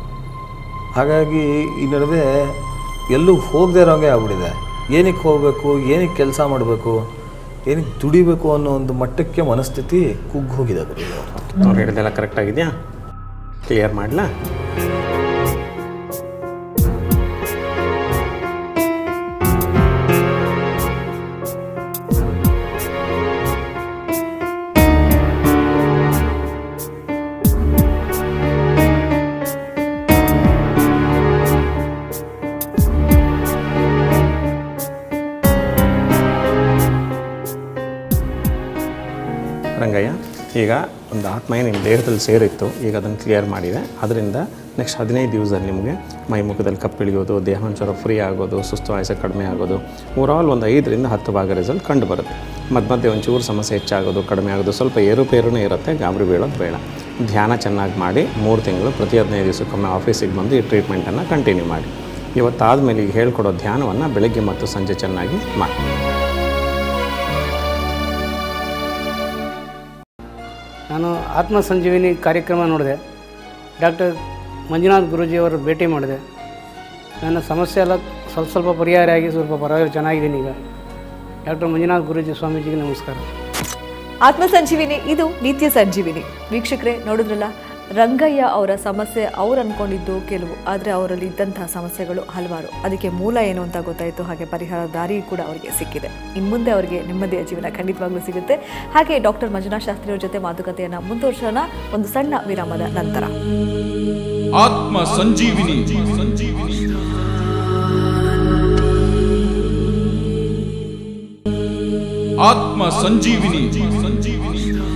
ಹಾಗಾಗಿ ಈ ನಡುವೆ ಎಲ್ಲೂ ಹೋಗದೆ ಇರೋಂಗೆ ಆಗ್ಬಿಟ್ಟಿದೆ ಏನಕ್ಕೆ ಹೋಗಬೇಕು ಏನಕ್ಕೆ ಕೆಲಸ ಮಾಡಬೇಕು ಏನಕ್ಕೆ ದುಡಿಬೇಕು ಅನ್ನೋ ಒಂದು ಮಟ್ಟಕ್ಕೆ ಮನಸ್ಥಿತಿ ಕುಗ್ಗಿ ಹೋಗಿದೆ ಗುರುಗಳು ಅವ್ರದ್ದು. ಅವ್ರು ಹೇಳಿದೆಲ್ಲ ಕರೆಕ್ಟ್ ಆಗಿದೆಯಾ ಕ್ಲಿಯರ್ ಮಾಡಲಾ ರಂಗಯ್ಯ ಈಗ ಒಂದು ಆತ್ಮ ಏನು ನಿಮ್ಮ ದೇಹದಲ್ಲಿ ಸೇರಿತ್ತು ಈಗ ಅದನ್ನು ಕ್ಲಿಯರ್ ಮಾಡಿದೆ ಅದರಿಂದ ನೆಕ್ಸ್ಟ್ ಹದಿನೈದು ದಿವಸದಲ್ಲಿ ನಿಮಗೆ ಮೈ ಮುಖದಲ್ಲಿ ಕಪ್ಪಿಳಿಯೋದು ದೇಹಾಂಶರ ಫ್ರೀ ಆಗೋದು ಸುಸ್ತು ಆಯಸ ಕಡಿಮೆ ಆಗೋದು ಓವರಾಲ್ ಒಂದು ಐದರಿಂದ ಹತ್ತು ಭಾಗ ರಿಸಲ್ಟ್ ಕಂಡು ಬರುತ್ತೆ ಮಧ್ಯ ಮಧ್ಯೆ ಒಂಚೂರು ಸಮಸ್ಯೆ ಹೆಚ್ಚಾಗೋದು ಕಡಿಮೆ ಆಗೋದು ಸ್ವಲ್ಪ ಏರುಪೇರುನೇ ಇರುತ್ತೆ ಗಾಬರಿ ಬೀಳೋದು ಬೇಡ ಧ್ಯಾನ ಚೆನ್ನಾಗಿ ಮಾಡಿ ಮೂರು ತಿಂಗಳು ಪ್ರತಿ ಹದಿನೈದು ದಿವಸಕ್ಕೊಮ್ಮೆ ಆಫೀಸಿಗೆ ಬಂದು ಈ ಟ್ರೀಟ್ಮೆಂಟನ್ನು ಕಂಟಿನ್ಯೂ ಮಾಡಿ ಇವತ್ತಾದಮೇಲೆ ಈಗ ಹೇಳ್ಕೊಡೋ ಧ್ಯಾನವನ್ನು ಬೆಳಗ್ಗೆ ಮತ್ತು ಸಂಜೆ ಚೆನ್ನಾಗಿ ಮಾಡಿ ನಾನು ಆತ್ಮ ಸಂಜೀವಿನಿ ಕಾರ್ಯಕ್ರಮ ನೋಡಿದೆ ಡಾಕ್ಟರ್ ಮಂಜುನಾಥ್ ಗುರೂಜಿಯವರು ಭೇಟಿ ಮಾಡಿದೆ ನನ್ನ ಸಮಸ್ಯೆ ಎಲ್ಲ ಸ್ವಲ್ಪ ಸ್ವಲ್ಪ ಪರಿಹಾರ ಆಗಿ ಸ್ವಲ್ಪ ಪರವಾಗಿ ಚೆನ್ನಾಗಿದ್ದೀನಿ ಈಗ ಡಾಕ್ಟರ್ ಮಂಜುನಾಥ್ ಗುರೂಜಿ ಸ್ವಾಮೀಜಿಗೆ ನಮಸ್ಕಾರ ಆತ್ಮ ಸಂಜೀವಿನಿ ಇದು ನಿತ್ಯ ಸಂಜೀವಿನಿ ವೀಕ್ಷಕರೇ ನೋಡಿದ್ರಲ್ಲ ರಂಗಯ್ಯ ಅವರ ಸಮಸ್ಯೆ ಅವ್ರು ಅನ್ಕೊಂಡಿದ್ದು ಕೆಲವು ಆದರೆ ಅವರಲ್ಲಿ ಇದ್ದಂತಹ ಸಮಸ್ಯೆಗಳು ಹಲವಾರು ಅದಕ್ಕೆ ಮೂಲ ಏನು ಅಂತ ಗೊತ್ತಾಯಿತು ಹಾಗೆ ಪರಿಹಾರ ದಾರಿ ಕೂಡ ಅವರಿಗೆ ಸಿಕ್ಕಿದೆ ಇನ್ನು ಮುಂದೆ ಅವರಿಗೆ ನೆಮ್ಮದಿಯ ಜೀವನ ಖಂಡಿತವಾಗ್ಲೂ ಸಿಗುತ್ತೆ ಹಾಗೆ ಡಾಕ್ಟರ್ ಮಂಜುನಾಥ್ ಶಾಸ್ತ್ರಿ ಅವ್ರ ಜೊತೆ ಮಾತುಕತೆಯನ್ನು ಮುಂದುವರ್ಸೋಣ ಒಂದು ಸಣ್ಣ ವಿರಾಮದ ನಂತರ ಆತ್ಮ ಸಂಜೀವಿನಿ ಸಂಜೀವಿನಿ ಆತ್ಮ ಸಂಜೀವಿನಿ ಸಂಜೀವಿನಿ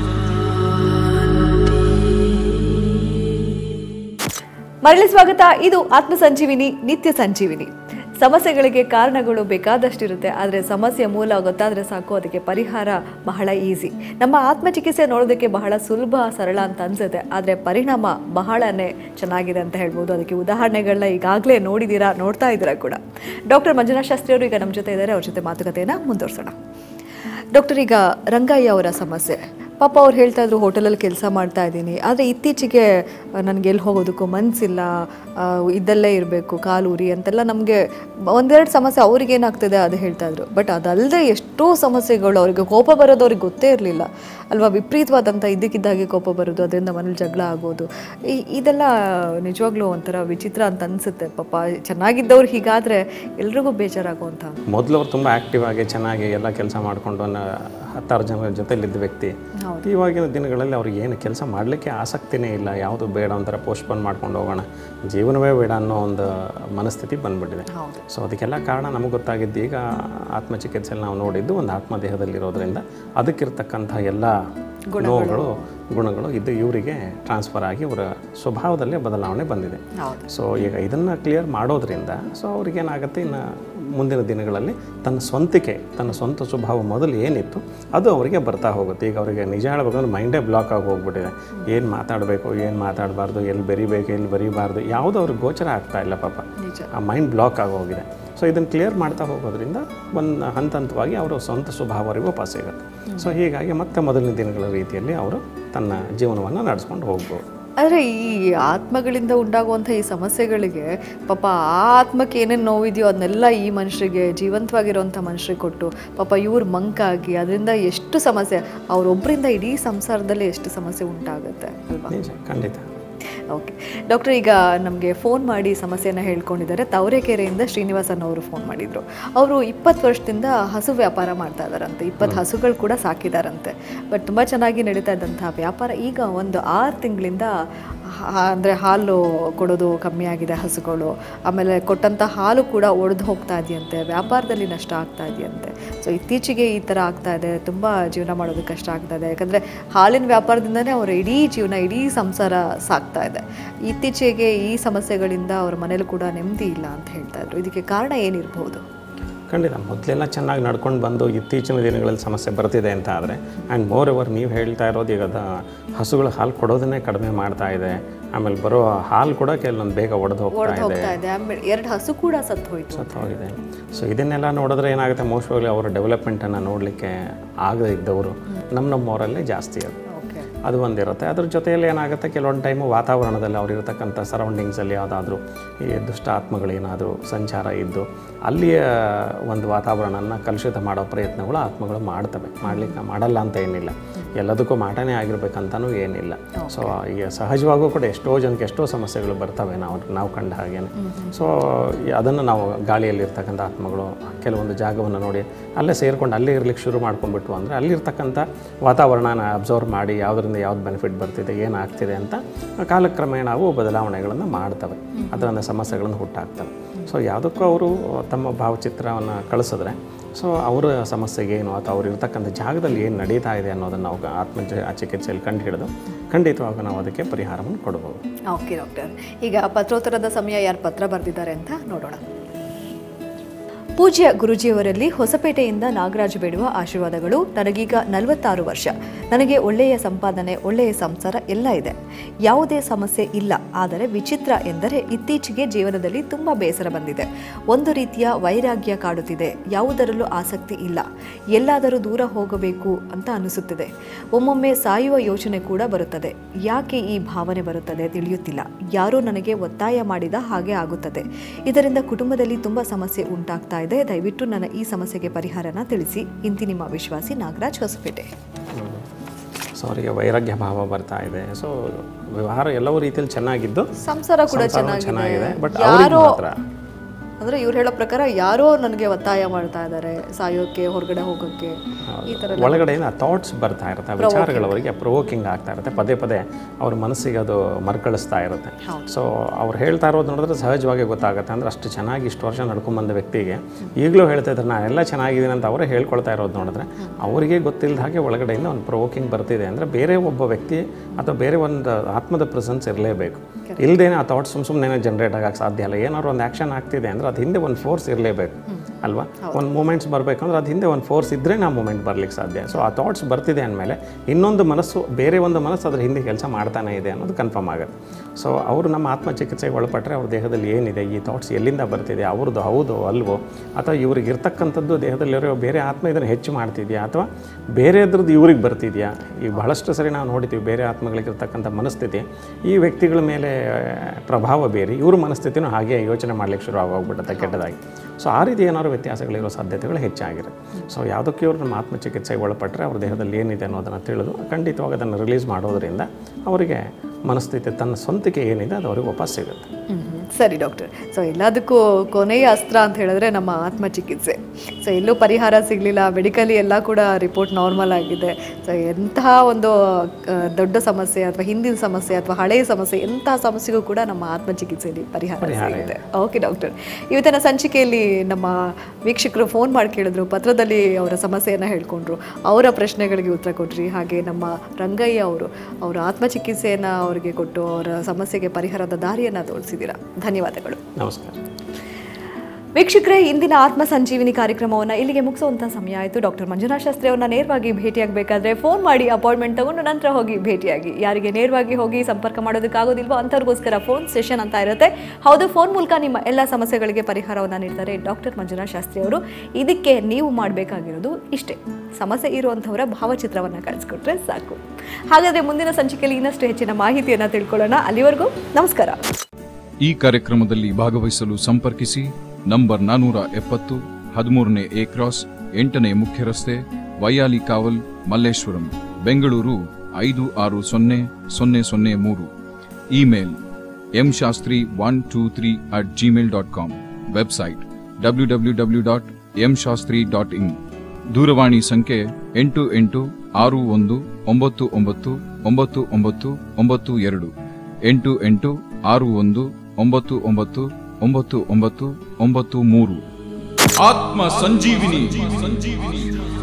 ಮರಳಿ ಸ್ವಾಗತ ಇದು ಆತ್ಮ ಸಂಜೀವಿನಿ ನಿತ್ಯ ಸಂಜೀವಿನಿ ಸಮಸ್ಯೆಗಳಿಗೆ ಕಾರಣಗಳು ಬೇಕಾದಷ್ಟಿರುತ್ತೆ ಆದರೆ ಸಮಸ್ಯೆ ಮೂಲ ಗೊತ್ತಾದರೆ ಸಾಕು ಅದಕ್ಕೆ ಪರಿಹಾರ ಬಹಳ ಈಸಿ ನಮ್ಮ ಆತ್ಮಚಿಕಿತ್ಸೆ ನೋಡೋದಕ್ಕೆ ಬಹಳ ಸುಲಭ ಸರಳ ಅಂತ ಅನ್ಸುತ್ತೆ ಆದರೆ ಪರಿಣಾಮ ಬಹಳನೇ ಚೆನ್ನಾಗಿದೆ ಅಂತ ಹೇಳ್ಬೋದು ಅದಕ್ಕೆ ಉದಾಹರಣೆಗಳನ್ನ ಈಗಾಗಲೇ ನೋಡಿದ್ದೀರಾ ನೋಡ್ತಾ ಇದ್ದೀರಾ ಕೂಡ ಡಾಕ್ಟರ್ ಮಂಜುನಾಥ್ ಶಾಸ್ತ್ರಿ ಅವರು ಈಗ ನಮ್ಮ ಜೊತೆ ಇದ್ದಾರೆ ಅವ್ರ ಜೊತೆ ಮಾತುಕತೆಯನ್ನು ಮುಂದುವರ್ಸೋಣ ಡಾಕ್ಟರ್ ಈಗ ರಂಗಯ್ಯ ಅವರ ಸಮಸ್ಯೆ ಪಾಪ ಅವ್ರು ಹೇಳ್ತಾ ಇದ್ರು ಹೋಟೆಲಲ್ಲಿ ಕೆಲಸ ಮಾಡ್ತಾ ಇದ್ದೀನಿ ಆದರೆ ಇತ್ತೀಚೆಗೆ ನನಗೆ ಎಲ್ಲಿ ಹೋಗೋದಕ್ಕೂ ಮನಸ್ಸಿಲ್ಲ ಇದ್ದಲ್ಲೇ ಇರಬೇಕು ಕಾಲು ಉರಿ ಅಂತೆಲ್ಲ ನಮಗೆ ಒಂದೆರಡು ಸಮಸ್ಯೆ ಅವ್ರಿಗೆ ಏನಾಗ್ತದೆ ಅದು ಹೇಳ್ತಾ ಇದ್ರು ಬಟ್ ಅದಲ್ಲದೆ ಎಷ್ಟೋ ಸಮಸ್ಯೆಗಳು ಅವ್ರಿಗೆ ಕೋಪ ಬರೋದು ಅವ್ರಿಗೆ ಗೊತ್ತೇ ಇರಲಿಲ್ಲ ಅಲ್ವಾ ವಿಪರೀತವಾದಂಥ ಇದ್ದಕ್ಕಿದ್ದಾಗೆ ಕೋಪ ಬರೋದು ಅದರಿಂದ ಮನೇಲಿ ಜಗಳ ಆಗೋದು ಈ ಇದೆಲ್ಲ ನಿಜವಾಗ್ಲೂ ಒಂಥರ ವಿಚಿತ್ರ ಅಂತ ಅನಿಸುತ್ತೆ ಪಾಪ ಚೆನ್ನಾಗಿದ್ದವ್ರು ಹೀಗಾದರೆ ಎಲ್ರಿಗೂ ಬೇಜಾರಾಗುವಂಥ ಮೊದಲು ಅವ್ರು ತುಂಬ ಆ್ಯಕ್ಟಿವ್ ಆಗಿ ಚೆನ್ನಾಗಿ ಎಲ್ಲ ಕೆಲಸ ಮಾಡಿಕೊಂಡು ಅನ್ನೋ ಹತ್ತಾರು ಜನರ ಜೊತೆಲಿದ್ದ ವ್ಯಕ್ತಿ ಇವಾಗಿನ ದಿನಗಳಲ್ಲಿ ಅವ್ರಿಗೆ ಏನು ಕೆಲಸ ಮಾಡಲಿಕ್ಕೆ ಆಸಕ್ತಿನೇ ಇಲ್ಲ ಯಾವುದು ಬೇಡ ಒಂಥರ ಪೋಸ್ಟ್ಪೋನ್ ಮಾಡ್ಕೊಂಡು ಹೋಗೋಣ ಜೀವನವೇ ಬೇಡ ಅನ್ನೋ ಒಂದು ಮನಸ್ಥಿತಿ ಬಂದ್ಬಿಟ್ಟಿದೆ ಸೊ ಅದಕ್ಕೆಲ್ಲ ಕಾರಣ ನಮಗೆ ಗೊತ್ತಾಗಿದ್ದು ಈಗ ಆತ್ಮಚಿಕಿತ್ಸೆಯಲ್ಲಿ ನಾವು ನೋಡಿದ್ದು ಒಂದು ಆತ್ಮದೇಹದಲ್ಲಿರೋದ್ರಿಂದ ಅದಕ್ಕಿರ್ತಕ್ಕಂಥ ಎಲ್ಲ ನೋವುಗಳು ಗುಣಗಳು ಇದು ಇವರಿಗೆ ಟ್ರಾನ್ಸ್ಫರ್ ಆಗಿ ಅವರ ಸ್ವಭಾವದಲ್ಲೇ ಬದಲಾವಣೆ ಬಂದಿದೆ ಸೊ ಈಗ ಇದನ್ನು ಕ್ಲಿಯರ್ ಮಾಡೋದ್ರಿಂದ ಸೊ ಅವ್ರಿಗೇನಾಗುತ್ತೆ ಇನ್ನು ಮುಂದಿನ ದಿನಗಳಲ್ಲಿ ತನ್ನ ಸ್ವಂತಿಕೆ ತನ್ನ ಸ್ವಂತ ಸ್ವಭಾವ ಮೊದಲು ಏನಿತ್ತು ಅದು ಅವರಿಗೆ ಬರ್ತಾ ಹೋಗುತ್ತೆ ಈಗ ಅವರಿಗೆ ನಿಜ ಹೇಳ್ಬೇಕಂದ್ರೆ ಮೈಂಡೇ ಬ್ಲಾಕ್ ಆಗಿ ಹೋಗ್ಬಿಟ್ಟಿದೆ ಏನು ಮಾತಾಡಬೇಕು ಏನು ಮಾತಾಡಬಾರ್ದು ಎಲ್ಲಿ ಬೆರಿಬೇಕು ಎಲ್ಲಿ ಬರೀಬಾರ್ದು ಯಾವುದೂ ಅವ್ರಿಗೆ ಗೋಚರ ಆಗ್ತಾ ಇಲ್ಲ ಪಾಪ ಆ ಮೈಂಡ್ ಬ್ಲಾಕ್ ಆಗಿ ಹೋಗಿದೆ ಸೊ ಇದನ್ನು ಕ್ಲಿಯರ್ ಮಾಡ್ತಾ ಹೋಗೋದ್ರಿಂದ ಒಂದು ಹಂತ ಹಂತವಾಗಿ ಅವರ ಸ್ವಂತ ಸ್ವಭಾವವರೆಗೂ ವಾಪಸ್ ಸಿಗುತ್ತೆ ಸೊ ಹೀಗಾಗಿ ಮತ್ತೆ ಮೊದಲನೇ ದಿನಗಳ ರೀತಿಯಲ್ಲಿ ಅವರು ತನ್ನ ಜೀವನವನ್ನು ನಡೆಸ್ಕೊಂಡು ಹೋಗ್ಬೋದು ಆದರೆ ಈ ಆತ್ಮಗಳಿಂದ ಉಂಟಾಗುವಂಥ ಈ ಸಮಸ್ಯೆಗಳಿಗೆ ಪಾಪ ಆ ಆತ್ಮಕ್ಕೆ ಏನೇನು ನೋವಿದೆಯೋ ಅದನ್ನೆಲ್ಲ ಈ ಮನುಷ್ಯರಿಗೆ ಜೀವಂತವಾಗಿರುವಂಥ ಮನುಷ್ಯರಿಗೆ ಕೊಟ್ಟು ಪಾಪ ಇವ್ರು ಮಂಕಾಗಿ ಅದರಿಂದ ಎಷ್ಟು ಸಮಸ್ಯೆ ಅವರೊಬ್ಬರಿಂದ ಇಡೀ ಸಂಸಾರದಲ್ಲಿ ಎಷ್ಟು ಸಮಸ್ಯೆ ಉಂಟಾಗುತ್ತೆ ಅಲ್ವಾ ನಿಜ ಖಂಡಿತ ಓಕೆ ಡಾಕ್ಟರ್ ಈಗ ನಮಗೆ ಫೋನ್ ಮಾಡಿ ಸಮಸ್ಯೆನ ಹೇಳ್ಕೊಂಡಿದ್ದಾರೆ ತಾವರೆಕೆರೆಯಿಂದ ಶ್ರೀನಿವಾಸನ್ ಅವರು ಫೋನ್ ಮಾಡಿದರು ಅವರು ಇಪ್ಪತ್ತು ವರ್ಷದಿಂದ ಹಸು ವ್ಯಾಪಾರ ಮಾಡ್ತಾ ಇದ್ದಾರಂತೆ ಇಪ್ಪತ್ತು ಹಸುಗಳು ಕೂಡ ಸಾಕಿದಾರಂತೆ ಬಟ್ ತುಂಬ ಚೆನ್ನಾಗಿ ನಡೀತಾ ಇದ್ದಂಥ ವ್ಯಾಪಾರ ಈಗ ಒಂದು ಆರು ತಿಂಗಳಿಂದ ಅಂದರೆ ಹಾಲು ಕೊಡೋದು ಕಮ್ಮಿ ಆಗಿದೆ ಹಸುಗಳು ಆಮೇಲೆ ಕೊಟ್ಟಂಥ ಹಾಲು ಕೂಡ ಒಡೆದು ಹೋಗ್ತಾ ಇದೆಯಂತೆ ವ್ಯಾಪಾರದಲ್ಲಿ ನಷ್ಟ ಆಗ್ತಾ ಇದೆಯಂತೆ ಸೊ ಇತ್ತೀಚೆಗೆ ಈ ಥರ ಆಗ್ತಾ ಇದೆ ತುಂಬ ಜೀವನ ಮಾಡೋದು ಕಷ್ಟ ಆಗ್ತಾ ಇದೆ ಯಾಕಂದರೆ ಹಾಲಿನ ವ್ಯಾಪಾರದಿಂದನೇ ಅವರ ಇಡೀ ಜೀವನ ಇಡೀ ಸಂಸಾರ ಸಾಕ್ತಾ ಇದೆ ಇತ್ತೀಚೆಗೆ ಈ ಸಮಸ್ಯೆಗಳಿಂದ ಅವ್ರ ಮನೇಲಿ ಕೂಡ ನೆಮ್ಮದಿ ಇಲ್ಲ ಅಂತ ಹೇಳ್ತಾ ಇದ್ರು ಇದಕ್ಕೆ ಕಾರಣ ಏನಿರಬಹುದು ಖಂಡಿತ ಮೊದಲೆಲ್ಲ ಚೆನ್ನಾಗಿ ನಡ್ಕೊಂಡು ಬಂದು ಇತ್ತೀಚಿನ ದಿನಗಳಲ್ಲಿ ಸಮಸ್ಯೆ ಬರ್ತಿದೆ ಅಂತ ಆದರೆ ಆ್ಯಂಡ್ ಮೋರ್ ಓವರ್ ನೀವು ಹೇಳ್ತಾ ಇರೋದು ಈಗ ಅದು ಹಸುಗಳು ಹಾಲು ಕೊಡೋದನ್ನೇ ಕಡಿಮೆ ಮಾಡ್ತಾ ಇದೆ ಆಮೇಲೆ ಬರೋ ಹಾಲು ಕೂಡ ಕೆಲವೊಂದು ಬೇಗ ಒಡೆದು ಹೋಗ್ತಾ ಇದೆ ಹೋಗ್ತಾ ಇದೆ ಆಮೇಲೆ ಎರಡು ಹಸು ಕೂಡ ಸತ್ತು ಹೋಯ್ತು ಸತ್ತೋಗಿದೆ ಸೊ ಇದನ್ನೆಲ್ಲ ನೋಡಿದ್ರೆ ಏನಾಗುತ್ತೆ ಮೋಸ್ಟ್ಲಿ ಅವರ ಡೆವಲಪ್ಮೆಂಟನ್ನು ನೋಡಲಿಕ್ಕೆ ಆಗದೇ ಇದ್ದವರು ನಮ್ಮ ನಮ್ಮವರಲ್ಲೇ ಜಾಸ್ತಿ ಅದು ಓಕೆ ಅದು ಒಂದಿರುತ್ತೆ ಅದ್ರ ಜೊತೆಯಲ್ಲಿ ಏನಾಗುತ್ತೆ ಕೆಲವೊಂದು ಟೈಮು ವಾತಾವರಣದಲ್ಲಿ ಅವರಿರತಕ್ಕಂಥ ಸರೌಂಡಿಂಗ್ಸಲ್ಲಿ ಯಾವುದಾದ್ರೂ ಈ ದುಷ್ಟ ಆತ್ಮಗಳೇನಾದರೂ ಸಂಚಾರ ಇದ್ದು ಅಲ್ಲಿಯ ಒಂದು ವಾತಾವರಣನ ಕಲುಷಿತ ಮಾಡೋ ಪ್ರಯತ್ನಗಳು ಆತ್ಮಗಳು ಮಾಡ್ತವೆ ಮಾಡಲಿಕ್ಕೆ ಮಾಡಲ್ಲ ಅಂತ ಏನಿಲ್ಲ ಎಲ್ಲದಕ್ಕೂ ಮಾಡನೇ ಆಗಿರ್ಬೇಕಂತನೂ ಏನಿಲ್ಲ ಸೊ ಈಗ ಸಹಜವಾಗೂ ಕೂಡ ಎಷ್ಟೋ ಜನಕ್ಕೆ ಎಷ್ಟೋ ಸಮಸ್ಯೆಗಳು ಬರ್ತವೆ ನಾವು ನಾವು ಕಂಡ ಹಾಗೇನೆ ಸೊ ಅದನ್ನು ನಾವು ಗಾಳಿಯಲ್ಲಿರ್ತಕ್ಕಂಥ ಆತ್ಮಗಳು ಕೆಲವೊಂದು ಜಾಗವನ್ನು ನೋಡಿ ಅಲ್ಲೇ ಸೇರ್ಕೊಂಡು ಅಲ್ಲೇ ಇರ್ಲಿಕ್ಕೆ ಶುರು ಮಾಡ್ಕೊಂಡ್ಬಿಟ್ವು ಅಂದರೆ ಅಲ್ಲಿರ್ತಕ್ಕಂಥ ವಾತಾವರಣನ ಅಬ್ಸರ್ವ್ ಮಾಡಿ ಯಾವುದರಿಂದ ಯಾವ್ದು ಬೆನಿಫಿಟ್ ಬರ್ತಿದೆ ಏನಾಗ್ತಿದೆ ಅಂತ ಕಾಲಕ್ರಮೇಣ ಅವು ಬದಲಾವಣೆಗಳನ್ನು ಮಾಡ್ತವೆ ಅದರಿಂದ ಸಮಸ್ಯೆಗಳನ್ನು ಹುಟ್ಟಾಕ್ತವೆ ಸೊ ಯಾವುದಕ್ಕೂ ಅವರು ತಮ್ಮ ಭಾವಚಿತ್ರವನ್ನು ಕಳಿಸಿದ್ರೆ ಸೊ ಅವರ ಸಮಸ್ಯೆಗೆ ಏನು ಅಥವಾ ಅವ್ರು ಇರ್ತಕ್ಕಂಥ ಜಾಗದಲ್ಲಿ ಏನು ನಡೀತಾ ಇದೆ ಅನ್ನೋದನ್ನು ನಾವು ಆತ್ಮ ಚ- ಚಿಕಿತ್ಸೆಯಲ್ಲಿ ಕಂಡು ಹಿಡಿದು ಖಂಡಿತವಾಗ ನಾವು ಅದಕ್ಕೆ ಪರಿಹಾರವನ್ನು ಕೊಡ್ಬೋದು ಓಕೆ ಡಾಕ್ಟರ್ ಈಗ ಪತ್ರೋತ್ತರದ ಸಮಯ ಯಾರು ಪತ್ರ ಬರೆದಿದ್ದಾರೆ ಅಂತ ನೋಡೋಣ ಪೂಜ್ಯ ಗುರುಜಿಯವರಲ್ಲಿ ಹೊಸಪೇಟೆಯಿಂದ ನಾಗರಾಜ್ ಬೇಡುವ ಆಶೀರ್ವಾದಗಳು ನನಗೀಗ ನಲವತ್ತಾರು ವರ್ಷ ನನಗೆ ಒಳ್ಳೆಯ ಸಂಪಾದನೆ ಒಳ್ಳೆಯ ಸಂಸಾರ ಎಲ್ಲ ಇದೆ ಯಾವುದೇ ಸಮಸ್ಯೆ ಇಲ್ಲ ಆದರೆ ವಿಚಿತ್ರ ಎಂದರೆ ಇತ್ತೀಚೆಗೆ ಜೀವನದಲ್ಲಿ ತುಂಬ ಬೇಸರ ಬಂದಿದೆ ಒಂದು ರೀತಿಯ ವೈರಾಗ್ಯ ಕಾಡುತ್ತಿದೆ ಯಾವುದರಲ್ಲೂ ಆಸಕ್ತಿ ಇಲ್ಲ ಎಲ್ಲಾದರೂ ದೂರ ಹೋಗಬೇಕು ಅಂತ ಅನಿಸುತ್ತದೆ ಒಮ್ಮೊಮ್ಮೆ ಸಾಯುವ ಯೋಚನೆ ಕೂಡ ಬರುತ್ತದೆ ಯಾಕೆ ಈ ಭಾವನೆ ಬರುತ್ತದೆ ತಿಳಿಯುತ್ತಿಲ್ಲ ಯಾರೋ ನನಗೆ ಒತ್ತಾಯ ಮಾಡಿದ ಹಾಗೆ ಆಗುತ್ತದೆ ಇದರಿಂದ ಕುಟುಂಬದಲ್ಲಿ ತುಂಬ ಸಮಸ್ಯೆ ಉಂಟಾಗ್ತಾ ಇದೆ ದಯವಿಟ್ಟು ನನ್ನ ಈ ಸಮಸ್ಯೆಗೆ ಪರಿಹಾರನ ತಿಳಿಸಿ ಇಂತಿ ನಿಮ್ಮ ವಿಶ್ವಾಸಿ ನಾಗರಾಜ್ ಹೊಸಪೇಟೆ ಸೊ ಅವರಿಗೆ ವೈರಾಗ್ಯ ಭಾವ ಬರ್ತಾ ಇದೆ ಸೊ ವ್ಯವಹಾರ ಎಲ್ಲವೂ ರೀತಿಯಲ್ಲಿ ಚೆನ್ನಾಗಿದ್ದು ಸಂಸಾರ ಕೂಡ ಸಂಸಾರನೂ ಚೆನ್ನಾಗಿದೆ ಚೆನ್ನಾಗಿದೆ ಬಟ್ ಅವ್ರಿಗೆ ಯಾರೋ ಮಾತ್ರ ಅಂದ್ರೆ ಇವ್ರು ಹೇಳೋ ಪ್ರಕಾರ ಯಾರೋ ನನಗೆ ಒತ್ತಾಯ ಮಾಡ್ತಾ ಇದ್ದಾರೆ ಸಾಯೋಕೆ ಹೊರಗಡೆ ಹೋಗೋಕ್ಕೆ ಈ ಥರ ಎಲ್ಲ ಒಳಗಡೆಯಿಂದ ಥಾಟ್ಸ್ ಬರ್ತಾ ಇರುತ್ತೆ ಆ ವಿಚಾರಗಳು ಅವರಿಗೆ ಪ್ರೊವೋಕಿಂಗ್ ಆಗ್ತಾ ಇರುತ್ತೆ ಪದೇ ಪದೇ ಅವ್ರ ಮನಸ್ಸಿಗೆ ಅದು ಮರುಕಳಿಸ್ತಾ ಇರುತ್ತೆ ಸೊ ಅವ್ರು ಹೇಳ್ತಾ ಇರೋದು ನೋಡಿದ್ರೆ ಸಹಜವಾಗಿ ಗೊತ್ತಾಗುತ್ತೆ ಅಂದ್ರೆ ಅಷ್ಟು ಚೆನ್ನಾಗಿ ಇಷ್ಟು ವರ್ಷ ನಡ್ಕೊಂಡ್ಬಂದ ವ್ಯಕ್ತಿಗೆ ಈಗಲೂ ಹೇಳ್ತಾ ಇದ್ದಾರೆ ನಾನು ಎಲ್ಲ ಚೆನ್ನಾಗಿದ್ದೀನಿ ಅಂತ ಅವರೇ ಹೇಳ್ಕೊಳ್ತಾ ಇರೋದು ನೋಡಿದ್ರೆ ಅವರಿಗೆ ಗೊತ್ತಿಲ್ಲದ ಹಾಗೆ ಒಳಗಡೆಯಿಂದ ಒಂದು ಪ್ರೊವೋಕಿಂಗ್ ಬರ್ತಿದೆ ಅಂದರೆ ಬೇರೆ ಒಬ್ಬ ವ್ಯಕ್ತಿ ಅಥವಾ ಬೇರೆ ಒಂದು ಆತ್ಮದ ಪ್ರೆಸೆನ್ಸ್ ಇರಲೇಬೇಕು ಇಲ್ಲದೇನೆ ಆ ಥಾಟ್ಸ್ ಸುಮ್ಮ ಸುಮ್ಮನೆ ಜನ್ರೇಟ್ ಆಗಕ್ಕೆ ಸಾಧ್ಯ ಇಲ್ಲ ಏನಾದ್ರು ಒಂದು ಆ್ಯಕ್ಷನ್ ಆಗ್ತಿದೆ ಅಂದರೆ ಅದು ಹಿಂದೆ ಒಂದು ಫೋರ್ಸ್ ಇರಲೇಬೇಕು ಅಲ್ವಾ ಒಂದು ಮೂಮೆಂಟ್ಸ್ ಬರಬೇಕಂದ್ರೆ ಅದು ಹಿಂದೆ ಒಂದು ಫೋರ್ಸ್ ಇದ್ದರೆ ನಾ ಮೂಮೆಂಟ್ ಬರ್ಲಿಕ್ಕೆ ಸಾಧ್ಯ ಸೊ ಆ ಥಾಟ್ಸ್ ಬರ್ತಿದೆ ಅಂದಮೇಲೆ ಇನ್ನೊಂದು ಮನಸ್ಸು ಬೇರೆ ಒಂದು ಮನಸ್ಸು ಅದ್ರ ಹಿಂದೆ ಕೆಲಸ ಮಾಡ್ತಾನೆ ಇದೆ ಅನ್ನೋದು ಕನ್ಫರ್ಮ್ ಆಗುತ್ತೆ ಸೊ ಅವರು ನಮ್ಮ ಆತ್ಮ ಚಿಕಿತ್ಸೆಗೆ ಒಳಪಟ್ಟರೆ ಅವ್ರ ದೇಹದಲ್ಲಿ ಏನಿದೆ ಈ ಥಾಟ್ಸ್ ಎಲ್ಲಿಂದ ಬರ್ತಿದೆ ಅವ್ರದ್ದು ಹೌದು ಅಲ್ವೋ ಅಥವಾ ಇವ್ರಿಗೆ ಇರ್ತಕ್ಕಂಥದ್ದು ದೇಹದಲ್ಲಿರೋ ಬೇರೆ ಆತ್ಮ ಇದನ್ನು ಹೆಚ್ಚು ಮಾಡ್ತಿದೆಯಾ ಅಥವಾ ಬೇರೆದ್ರದ್ದು ಇವ್ರಿಗೆ ಬರ್ತಿದೆಯಾ ಈಗ ಬಹಳಷ್ಟು ಸರಿ ನಾವು ನೋಡಿದ್ದೀವಿ ಬೇರೆ ಆತ್ಮಗಳಿಗೆ ಇರ್ತಕ್ಕಂಥ ಮನಸ್ಥಿತಿ ಈ ವ್ಯಕ್ತಿಗಳ ಮೇಲೆ ಆ, ಪ್ರಭಾವ ಬೇರೆ ಇವ್ರ ಮನಸ್ಥಿತಿನೂ ಹಾಗೆ ಯೋಚನೆ ಮಾಡ್ಲಿಕ್ಕೆ ಶುರು ಆಗೋಗ್ಬಿಡುತ್ತೆ ಕೆಟ್ಟದಾಗಿ ಸೊ ಆ ರೀತಿ ಏನಾದ್ರು ವ್ಯತ್ಯಾಸಗಳಿರೋ ಸಾಧ್ಯತೆಗಳು ಹೆಚ್ಚಾಗಿರುತ್ತೆ ಸೊ ಯಾವುದಕ್ಕೆ ಇವರು ನಮ್ಮ ಆತ್ಮ ಚಿಕಿತ್ಸೆಗೆ ಒಳಪಟ್ಟರೆ ಅವ್ರ ದೇಹದಲ್ಲಿ ಏನಿದೆ ಅನ್ನೋದನ್ನು ತಿಳಿದು ಖಂಡಿತವಾಗಿ ಅದನ್ನು ರಿಲೀಸ್ ಮಾಡೋದರಿಂದ ಅವರಿಗೆ ಮನಸ್ಥಿತಿ ತನ್ನ ಸ್ವಂತಿಕೆ ಏನಿದೆ ಅದು ಅವ್ರಿಗೆ ವಾಪಸ್ ಸಿಗುತ್ತೆ ಹ್ಮ್, ಹ್ಮ್. ಸರಿ ಡಾಕ್ಟರ್ ಸೊ ಎಲ್ಲದಕ್ಕೂ ಕೊನೆಯ ಅಸ್ತ್ರ ಅಂತ ಹೇಳಿದ್ರೆ ನಮ್ಮ ಆತ್ಮ ಚಿಕಿತ್ಸೆ ಸೊ ಎಲ್ಲೂ ಪರಿಹಾರ ಸಿಗಲಿಲ್ಲ ಮೆಡಿಕಲಿ ಎಲ್ಲ ಕೂಡ ರಿಪೋರ್ಟ್ ನಾರ್ಮಲ್ ಆಗಿದೆ ಸೊ ಎಂತಹ ಒಂದು ಆ, ದೊಡ್ಡ ಸಮಸ್ಯೆ ಅಥವಾ ಹಿಂದಿನ ಸಮಸ್ಯೆ ಅಥವಾ ಹಳೆಯ ಸಮಸ್ಯೆ ಎಂತಹ ಸಮಸ್ಯೆಗೂ ಕೂಡ ನಮ್ಮ ಆತ್ಮ ಚಿಕಿತ್ಸೆಯಲ್ಲಿ ಪರಿಹಾರ ಸಿಗುತ್ತೆ ಓಕೆ ಡಾಕ್ಟರ್ ಇವತ್ತಿನ ಸಂಚಿಕೆಯಲ್ಲಿ ನಮ್ಮ ವೀಕ್ಷಕರು ಫೋನ್ ಮಾಡಿ ಕೇಳಿದ್ರು ಪತ್ರದಲ್ಲಿ ಅವರ ಸಮಸ್ಯೆಯನ್ನು ಹೇಳ್ಕೊಂಡ್ರು ಅವರ ಪ್ರಶ್ನೆಗಳಿಗೆ ಉತ್ತರ ಕೊಟ್ರಿ ಹಾಗೆ ನಮ್ಮ ರಂಗಯ್ಯ ಅವರು ಅವರ ಆತ್ಮಚಿಕಿತ್ಸೆಯನ್ನು ಅವರಿಗೆ ಕೊಟ್ಟು ಅವರ ಸಮಸ್ಯೆಗೆ ಪರಿಹಾರದ ದಾರಿಯನ್ನು ತೋರಿಸಿದ್ದೀರಾ ಧನ್ಯವಾದಗಳು ನಮಸ್ಕಾರ ವೀಕ್ಷಕರೇ ಇಂದಿನ ಆತ್ಮ ಸಂಜೀವಿನಿ ಕಾರ್ಯಕ್ರಮವನ್ನು ಇಲ್ಲಿಗೆ ಮುಗಿಸುವಂಥ ಸಮಯ ಆಯಿತು ಡಾಕ್ಟರ್ ಮಂಜುನಾಥ್ ಶಾಸ್ತ್ರಿ ಅವ್ರನ್ನ ನೇರವಾಗಿ ಭೇಟಿಯಾಗಬೇಕಾದ್ರೆ ಫೋನ್ ಮಾಡಿ ಅಪಾಯಿಂಟ್ಮೆಂಟ್ ತಗೊಂಡು ನಂತರ ಹೋಗಿ ಭೇಟಿಯಾಗಿ ಯಾರಿಗೆ ನೇರವಾಗಿ ಹೋಗಿ ಸಂಪರ್ಕ ಮಾಡೋದಕ್ಕಾಗೋದಿಲ್ವೋ ಅಂಥವ್ರಿಗೋಸ್ಕರ ಫೋನ್ ಸೆಷನ್ ಅಂತ ಇರುತ್ತೆ ಹೌದು ಫೋನ್ ಮೂಲಕ ನಿಮ್ಮ ಎಲ್ಲ ಸಮಸ್ಯೆಗಳಿಗೆ ಪರಿಹಾರವನ್ನು ನೀಡ್ತಾರೆ ಡಾಕ್ಟರ್ ಮಂಜುನಾಥ್ ಶಾಸ್ತ್ರಿ ಅವರು ಇದಕ್ಕೆ ನೀವು ಮಾಡಬೇಕಾಗಿರೋದು ಇಷ್ಟೇ ಸಮಸ್ಯೆ ಇರುವಂಥವರ ಭಾವಚಿತ್ರವನ್ನು ಕಳಿಸ್ಕೊಟ್ರೆ ಸಾಕು ಹಾಗಾದರೆ ಮುಂದಿನ ಸಂಚಿಕೆಯಲ್ಲಿ ಇನ್ನಷ್ಟು ಹೆಚ್ಚಿನ ಮಾಹಿತಿಯನ್ನು ತಿಳ್ಕೊಳ್ಳೋಣ ಅಲ್ಲಿವರೆಗೂ ನಮಸ್ಕಾರ ಈ ಕಾರ್ಯಕ್ರಮದಲ್ಲಿ ಭಾಗವಹಿಸಲು ಸಂಪರ್ಕಿಸಿ ನಂಬರ್ ನಾನೂರ ಎಪ್ಪತ್ತು ಹದಿಮೂರನೇ ಎ ಕ್ರಾಸ್ ಎಂಟನೇ ಮುಖ್ಯ ರಸ್ತೆ ವೈಯಾಲಿ ಕಾವಲ್ ಮಲ್ಲೇಶ್ವರಂ ಬೆಂಗಳೂರು ಐದು ಆರು ಸೊನ್ನೆ ಸೊನ್ನೆ ಸೊನ್ನೆ ಮೂರು email M Shastri one two three at Gmail dot com website W W W dot M Shastri dot in ದೂರವಾಣಿ ಸಂಖ್ಯೆ ಎಂಟು ಎಂಟು ಆರು ಒಂದು ಒಂಬತ್ತು ಒಂಬತ್ತು ಒಂಬತ್ತು ಒಂಬತ್ತು ಒಂಬತ್ತು ಎರಡು ಎಂಟು ಎಂಟು ಆರು ಒಂದು ಒಂಬತ್ತು ಒಂಬತ್ತು ಒಂಬತ್ತು ಒಂಬತ್ತು ಒಂಬತ್ತು ಮೂರು ಆತ್ಮ ಸಂಜೀವಿನಿ ಸಂಜೀವಿನಿ